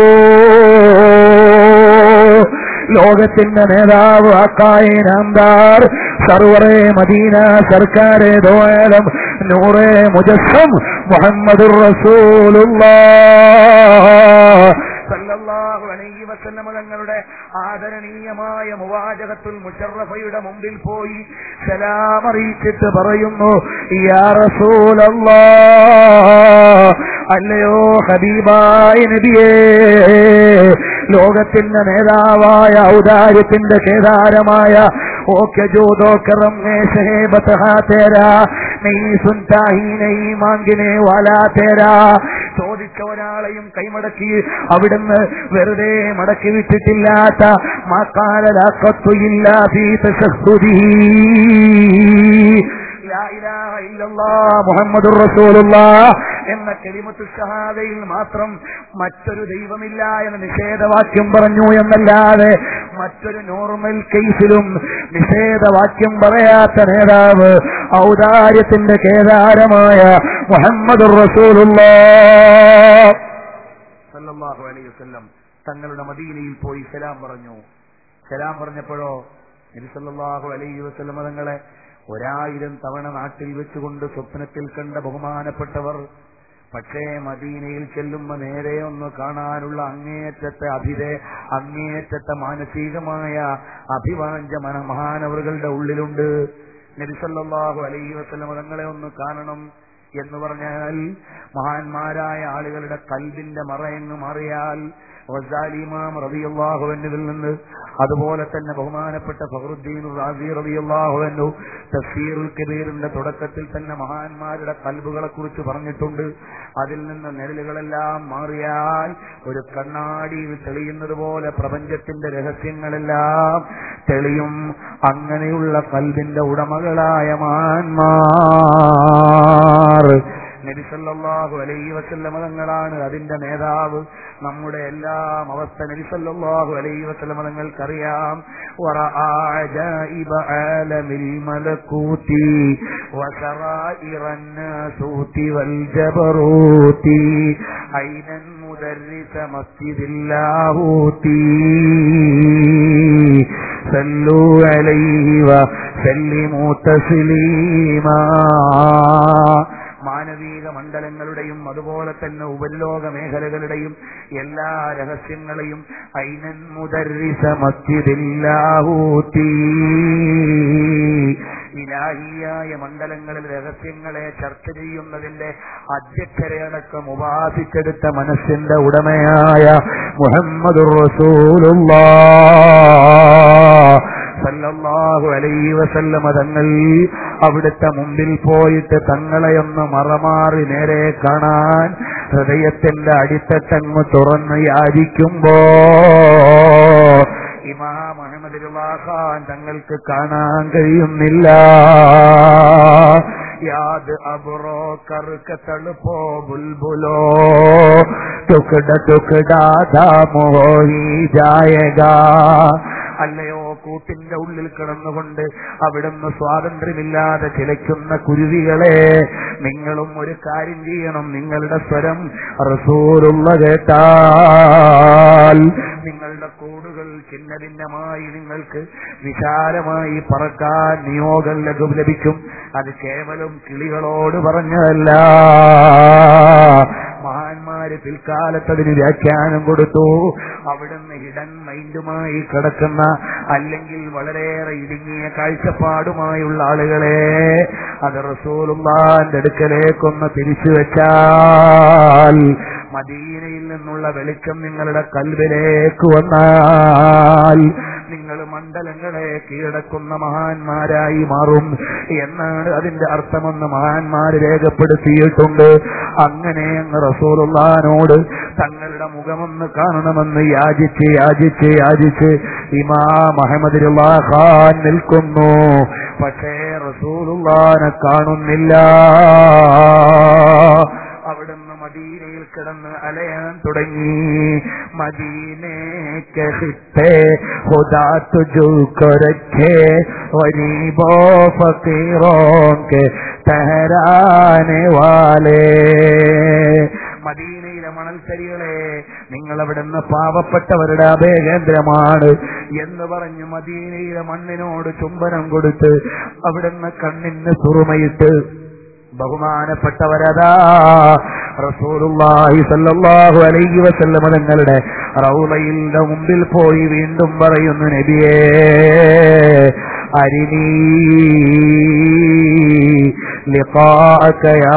ലോകത്തിന്റെ നേതാവ് ആക്കായ നാംദാർ സർവറെ മദീന സർക്കാരെ ദോയാലം നൂറെ മുജസ്സം മുഹമ്മദുർ റസൂലുള്ള സല്ലല്ലാഹു അലൈഹി വസല്ലമ തങ്ങളുടെ ആദരണീയമായ മുവാജകത്തുൽ മുഷറഫയുടെ മുമ്പിൽ പോയി സലാം അറിയിച്ചിട്ട് പറയുന്നു യാ റസൂലല്ലാ അല്ലയോ ഹബീബായ നബിയേ ലോകത്തിന്റെ നേതാവായ ഔദാര്യത്തിന്റെ കേദാരമായ ഓക്കെ ജോദോ കറം ശഹേ ബതഹാ തേരാ നീ സുൻതാ ഹി നഹീ മാങ്കിനെ വാലാ തേരാ ചോദിച്ച ഒരാളെയും കൈമടക്കി അവിടുന്ന് വെറുതെ മടക്കി വിട്ടിട്ടില്ലാത്ത മാക്കാലലാക്കത്തു ഇല്ല മുഹമ്മദ് റസൂലുള്ള എന്ന കെലിമത്തു ഷഹാദയിൽ മാത്രം മറ്റൊരു ദൈവമില്ല എന്ന നിഷേധവാക്യം പറഞ്ഞു എന്നല്ലാതെ മറ്റൊരു നോർമൽ കേസിലും നിഷേധവാക്യം പറയാത്ത നേതാവ് ഔദാര്യത്തിന്റെ കേദാരമായ മുഹമ്മദ് റസൂലുള്ള സല്ലല്ലാഹു അലൈഹി വസല്ലം തങ്ങളുടെ മദീനയിൽ പോയി സലാം പറഞ്ഞു സലാം പറഞ്ഞപ്പോഴോ നബി സല്ലല്ലാഹു അലൈഹി വസല്ലം തങ്ങളെ ഒരായിരം തവണ നാട്ടിൽ വെച്ചുകൊണ്ട് സ്വപ്നത്തിൽ കണ്ട ബഹുമാനപ്പെട്ടവർ പക്ഷേ മദീനയിൽ ചെല്ലുമ്പോ നേരെ ഒന്ന് കാണാനുള്ള അങ്ങേയറ്റത്തെ അഭിതേ അങ്ങേയറ്റത്തെ മാനസികമായ അഭിവാഞ്ച മന മഹാനവറുകളുടെ ഉള്ളിലുണ്ട് നബിസല്ലാഹു അലൈഹി വസ്ലം തങ്ങളെ ഒന്ന് കാണണം എന്ന് പറഞ്ഞാൽ മഹാന്മാരായ ആളുകളുടെ കൽബിന്റെ മറയങ്ങ് മാറിയാൽ വസാലിമാം റബിയുള്ളാഹുവിനിൽ നിന്ന് അതുപോലെ തന്നെ ബഹുമാനപ്പെട്ട ഫഹറുദ്ദീൻ റാസി റബിയുള്ളാഹുവന്നു തഫ്സീറുൽ കബീറിന്റെ തുടക്കത്തിൽ തന്നെ മഹാന്മാരുടെ കൽബുകളെ കുറിച്ച് പറഞ്ഞിട്ടുണ്ട് അതിൽ നിന്ന് നിഴലുകളെല്ലാം മാറിയാൽ ഒരു കണ്ണാടിയിൽ തെളിയുന്നത് പോലെ പ്രപഞ്ചത്തിന്റെ രഹസ്യങ്ങളെല്ലാം തെളിയും അങ്ങനെയുള്ള കൽബിന്റെ ഉടമകളായ മഹാന്മാർ നബിസല്ലാഹു അലൈഹി വസല്ലമ തങ്ങളാണ് അതിന്റെ നേതാവ് നമ്മുടെ എല്ലാം അവസ്ഥ നബിസല്ലാഹു അലൈഹി വസല്ലമ തങ്ങൾക്കറിയാം وَرَآجَائِبَ عَالَمِ الْمَلَكُوتِ وَسَرَائِرَ النَّاسُوتِ وَالْجَبَرُوتِ عَيْنًا مُدَرِّسَ مَسْجِدِ اللاهوت صلوا عليه وسلموا تسليما മാനവീക മണ്ഡലങ്ങളുടെയും അതുപോലെ തന്നെ ഉപരിലോക മേഖലകളുടെയും എല്ലാ രഹസ്യങ്ങളെയും ഐനൻ മുദരിസ മസ്ജിദില്ലാഹൂത്തി ഇലാഹിയായ മണ്ഡലങ്ങളിൽ രഹസ്യങ്ങളെ ചർച്ച ചെയ്യുന്നതിന്റെ അധ്യക്ഷരയടക്കം ഉപാസിച്ചെടുത്ത മനസ്സിന്റെ ഉടമയായ മുഹമ്മദ് സല്ലല്ലാഹു അലൈഹി വസല്ലമ തങ്ങൾ അവിടുത്തെ മുമ്പിൽ പോയിട്ട് തങ്ങളെയൊന്ന് മറമാറി നേരെ കാണാൻ ഹൃദയത്തിന്റെ അടിത്തട്ടങ്ങ് തുറന്ന് യാചിക്കുമ്പോ ഇമാം അഹമ്മദ് ഖാൻ തങ്ങൾക്ക് കാണാൻ കഴിയുന്നില്ല യാദ് അബുറോ കറുക്ക തളുപ്പോ ബുൽബുലോ ടുക്കട ടുക്കടാ മോഹി ജായകാ അല്ലയോ കൂട്ടിന്റെ ഉള്ളിൽ കിടന്നുകൊണ്ട് അവിടുന്ന് സ്വാതന്ത്ര്യമില്ലാതെ ചിലയ്ക്കുന്ന കുരുവികളെ നിങ്ങളും ഒരു കാര്യം ചെയ്യണം നിങ്ങളുടെ സ്വരം റസൂലുള്ള കേട്ടാൽ നിങ്ങളുടെ കൂടുകൾ ചിന്ന ഭിന്നമായി നിങ്ങൾക്ക് വിശാലമായി പറക്കാൻ നിയോഗം ലഘു ലഭിക്കും അത് കേവലം കിളികളോട് പറഞ്ഞതല്ല മഹാന്മാര് പിൽക്കാലത്ത് അതിന് വ്യാഖ്യാനം കൊടുത്തു അവിടുന്ന് ഹിഡൻ മൈൻഡുമായി കിടക്കുന്ന അല്ലെങ്കിൽ വളരെയേറെ ഇടുങ്ങിയ കാഴ്ചപ്പാടുമായുള്ള ആളുകളെ അത് റസൂലുള്ളാന്റെ അടുക്കലേക്കൊന്ന് തിരിച്ചു വെച്ചാൽ മദീനയിൽ നിന്നുള്ള വെളിച്ചം നിങ്ങളുടെ കൽവിലേക്ക് വന്നാൽ നിങ്ങൾ മണ്ഡലങ്ങളെ കീഴടക്കുന്ന മഹാന്മാരായി മാറും എന്നാണ് അതിന്റെ അർത്ഥമെന്ന് മഹാന്മാര് രേഖപ്പെടുത്തിയിട്ടുണ്ട് അങ്ങനെ അങ്ങ് റസൂലുള്ളാനോട് തങ്ങളുടെ മുഖമൊന്ന് കാണണമെന്ന് യാചിച്ച് യാചിച്ച് യാചിച്ച് ഇമാം അഹമ്മദ് ഖാൻ നിൽക്കുന്നു പക്ഷേ റസൂലുള്ളാനെ കാണുന്നില്ല അവിടുന്ന് മദീനയിൽ കിടന്ന് അലയാൻ തുടങ്ങി മദീനെ കഹിത്തെ खुदा तुझको रखे गरीबो फकीरों के ठहराने वाले മദീനയിലെ മണൽത്തരികളെ നിങ്ങൾ അവിടുന്ന് പാവപ്പെട്ടവരുടെ അഭയകേന്ദ്രമാണ് എന്ന് പറഞ്ഞ് മദീനയിലെ മണ്ണിനോട് ചുംബനം കൊടുത്ത് അവിടുന്ന് കണ്ണിന് സുറുമയിട്ട് ബഹുമാനപ്പെട്ടവരതാ റസൂലുള്ളാഹി സല്ലല്ലാഹു അലൈഹി വസല്ലം തങ്ങളുടെ റൗളയുടെ മുമ്പിൽ പോയി വീണ്ടും പറയുന്നു നബിയേ അരിനീ ലിഖാഅക യാ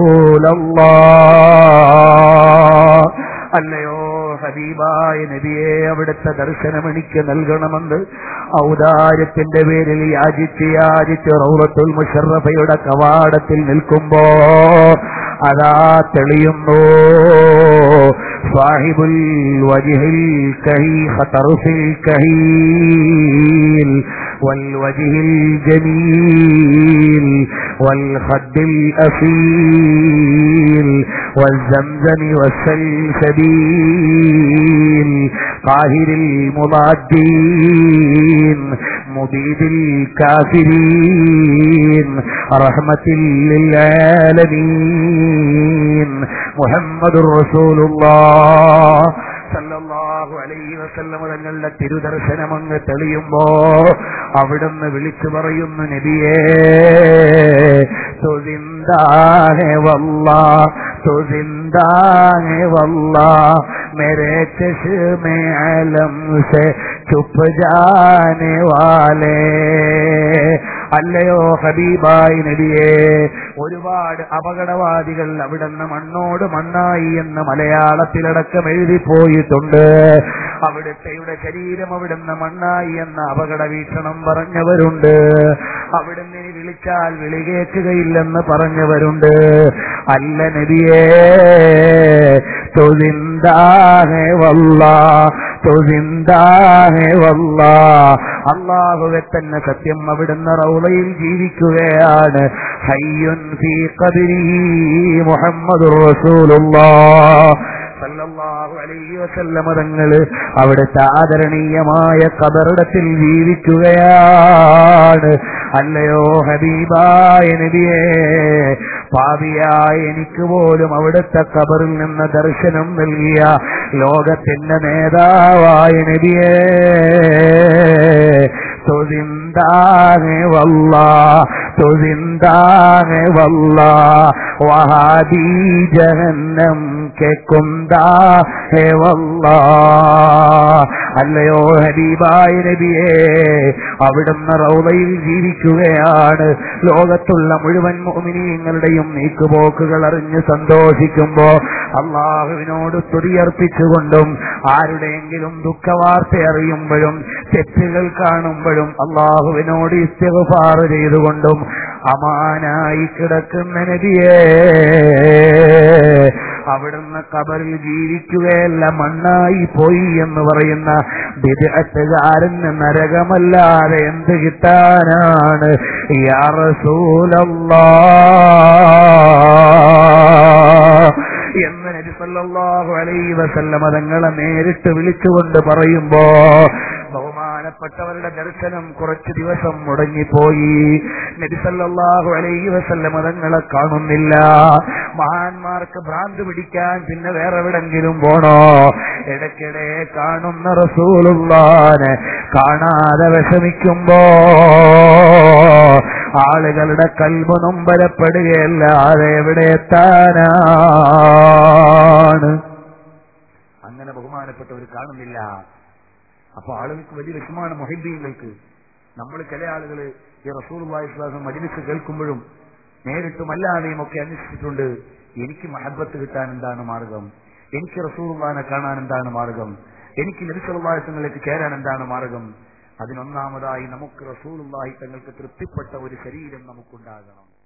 റസൂലല്ലാഹ് അല്ലയോ ഹബീബായ നബിയെ അവിടുത്തെ ദർശനം എനിക്ക് നൽകണമെന്ന് ഔദാര്യത്തിന്റെ പേരിൽ യാചിച്ച് യാചിച്ച് റൗറത്തുൽ മുഷറഫയുടെ കവാടത്തിൽ നിൽക്കുമ്പോ അതാ തെളിയുന്നു സാഹിബുൽ വജിഹിൽ കഹി ഖതറുഫിൽ കഹീൽ والوجه الجميل والخد الأصيل والزمزم والسلسبيل قاهر المضادين مبيد الكافرين رحمة للعالمين محمد رسول الله സല്ലല്ലാഹു അലൈഹി വസല്ലം തങ്ങളുടെ തിരുദർശനം അങ്ങ് തെളിയുമ്പോ അവിടുന്ന് വിളിച്ചു പറയുന്നു നബിയേ തുസിന്താഹെ വല്ലാ തുസിന്താഹെ വല്ലാ मेरे चश्मे आलम से चुप जाने वाले അല്ലയോ ഹബീബായി നബിയെ ഒരുപാട് അപകടവാദികൾ അവിടുന്ന് മണ്ണോട് മണ്ണായി എന്ന് മലയാളത്തിലടക്കം എഴുതിപ്പോയിട്ടുണ്ട് അവിടുത്തെയുടെ ശരീരം അവിടുന്ന് മണ്ണായി എന്ന അപകട വീക്ഷണം പറഞ്ഞവരുണ്ട് അവിടുന്ന് ഇനി വിളിച്ചാൽ വിളി കേൾക്കുകയില്ലെന്ന് പറഞ്ഞവരുണ്ട് അല്ല നബിയേ തുതിന്താഹെ വല്ലാ തുതിന്താഹെ വല്ലാ അള്ളാഹുവെ തന്നെ സത്യം അവിടുന്ന് റൗളയിൽ ജീവിക്കുകയാണ് ഹയ്യുൻ ഫീ ഖബരി മുഹമ്മദുർ റസൂലുള്ളാഹ് സല്ലല്ലാഹു അലൈഹി വസല്ലമ തങ്ങള് അവിടുത്തെ ആദരണീയമായ കബറിടത്തിൽ ജീവിക്കുകയാണ് അല്ലയോ ഹബീബായ നബിയേ പാപിയായ എനിക്ക് പോലും അവിടുത്തെ കബറിൽ നിന്ന് ദർശനം നൽകിയ ലോകത്തിന്റെ നേതാവായ നബിയേ തുതിന്താനെ വല്ല തുതിന്താനെ വല്ല വഹാദി ജഹന്നം കേക്കുന്താ ഹേ വല്ല അല്ലയോ ഹബീബായ നബിയേ അവിടുന്ന് റൗലയിൽ ജീവിക്കുകയാണ് ലോകത്തുള്ള മുഴുവൻ മോമിനിയങ്ങളുടെയും നീക്കുപോക്കുകൾ അറിഞ്ഞ് സന്തോഷിക്കുമ്പോ അള്ളാഹുവിനോട് സ്തുതിയർപ്പിച്ചുകൊണ്ടും ആരുടെയെങ്കിലും ദുഃഖവാർത്ത അറിയുമ്പോഴും തെറ്റുകൾ കാണുമ്പോഴും അള്ളാഹുവിനോട് ഇസ്തിഗ്ഫാർ ചെയ്തുകൊണ്ടും അമാനായി കിടക്കുന്ന നബിയേ അവിടുന്ന് കബറിൽ ജീവിക്കുകയല്ല മണ്ണായി പോയി എന്ന് പറയുന്ന വിദഗ്ധകാരന് നരകമല്ലാതെ എന്ത് കിട്ടാനാണ് യാ റസൂലല്ലാ എന്ന് നബി സല്ലല്ലാഹു അലൈഹി വസല്ലമ തങ്ങളെ നേരിട്ട് വിളിച്ചുകൊണ്ട് പറയുമ്പോ ബഹുമാനപ്പെട്ടവരുടെ ദർശനം കുറച്ചു ദിവസം മുടങ്ങിപ്പോയി നബി സല്ലല്ലാഹു അലൈഹി വസല്ലമ തങ്ങളെ കാണുന്നില്ല മഹാന്മാർക്ക് ഭ്രാന്ത് പിടിക്കാൻ പിന്നെ വേറെ എവിടെങ്കിലും പോണോ ഇടയ്ക്കിടെ കാണുന്ന റസൂലുള്ളാനെ കാണാതെ വിഷമിക്കുമ്പോ ആളുകളുടെ കൽബ് നൊമ്പരപ്പെടുകയല്ലാതെ എവിടെ എത്താനാണ് അങ്ങനെ ബഹുമാനപ്പെട്ടവർ കാണുന്നില്ല അപ്പൊ ആളുകൾക്ക് വലിയ വിഷമാണ് മൊഹിബീങ്ങൾക്ക് നമ്മൾ ചില ആളുകൾ ഈ റസൂൽ വിശ്വാസം മജിലിസ് കേൾക്കുമ്പോഴും നേരിട്ടും അല്ലാതെയും ഒക്കെ അന്വേഷിച്ചിട്ടുണ്ട് എനിക്ക് മഹബത്ത് കിട്ടാൻ എന്താണ് മാർഗം എനിക്ക് റസൂർവാനെ കാണാൻ എന്താണ് മാർഗം എനിക്ക് നബിസ്വല്ലാസങ്ങളിലേക്ക് ചേരാൻ എന്താണ് മാർഗം അതിനൊന്നാമതായി നമുക്ക് റസൂലുള്ളാഹി തങ്ങൾക്ക് തൃപ്തിപ്പെട്ട ഒരു ശരീരം നമുക്കുണ്ടാകണം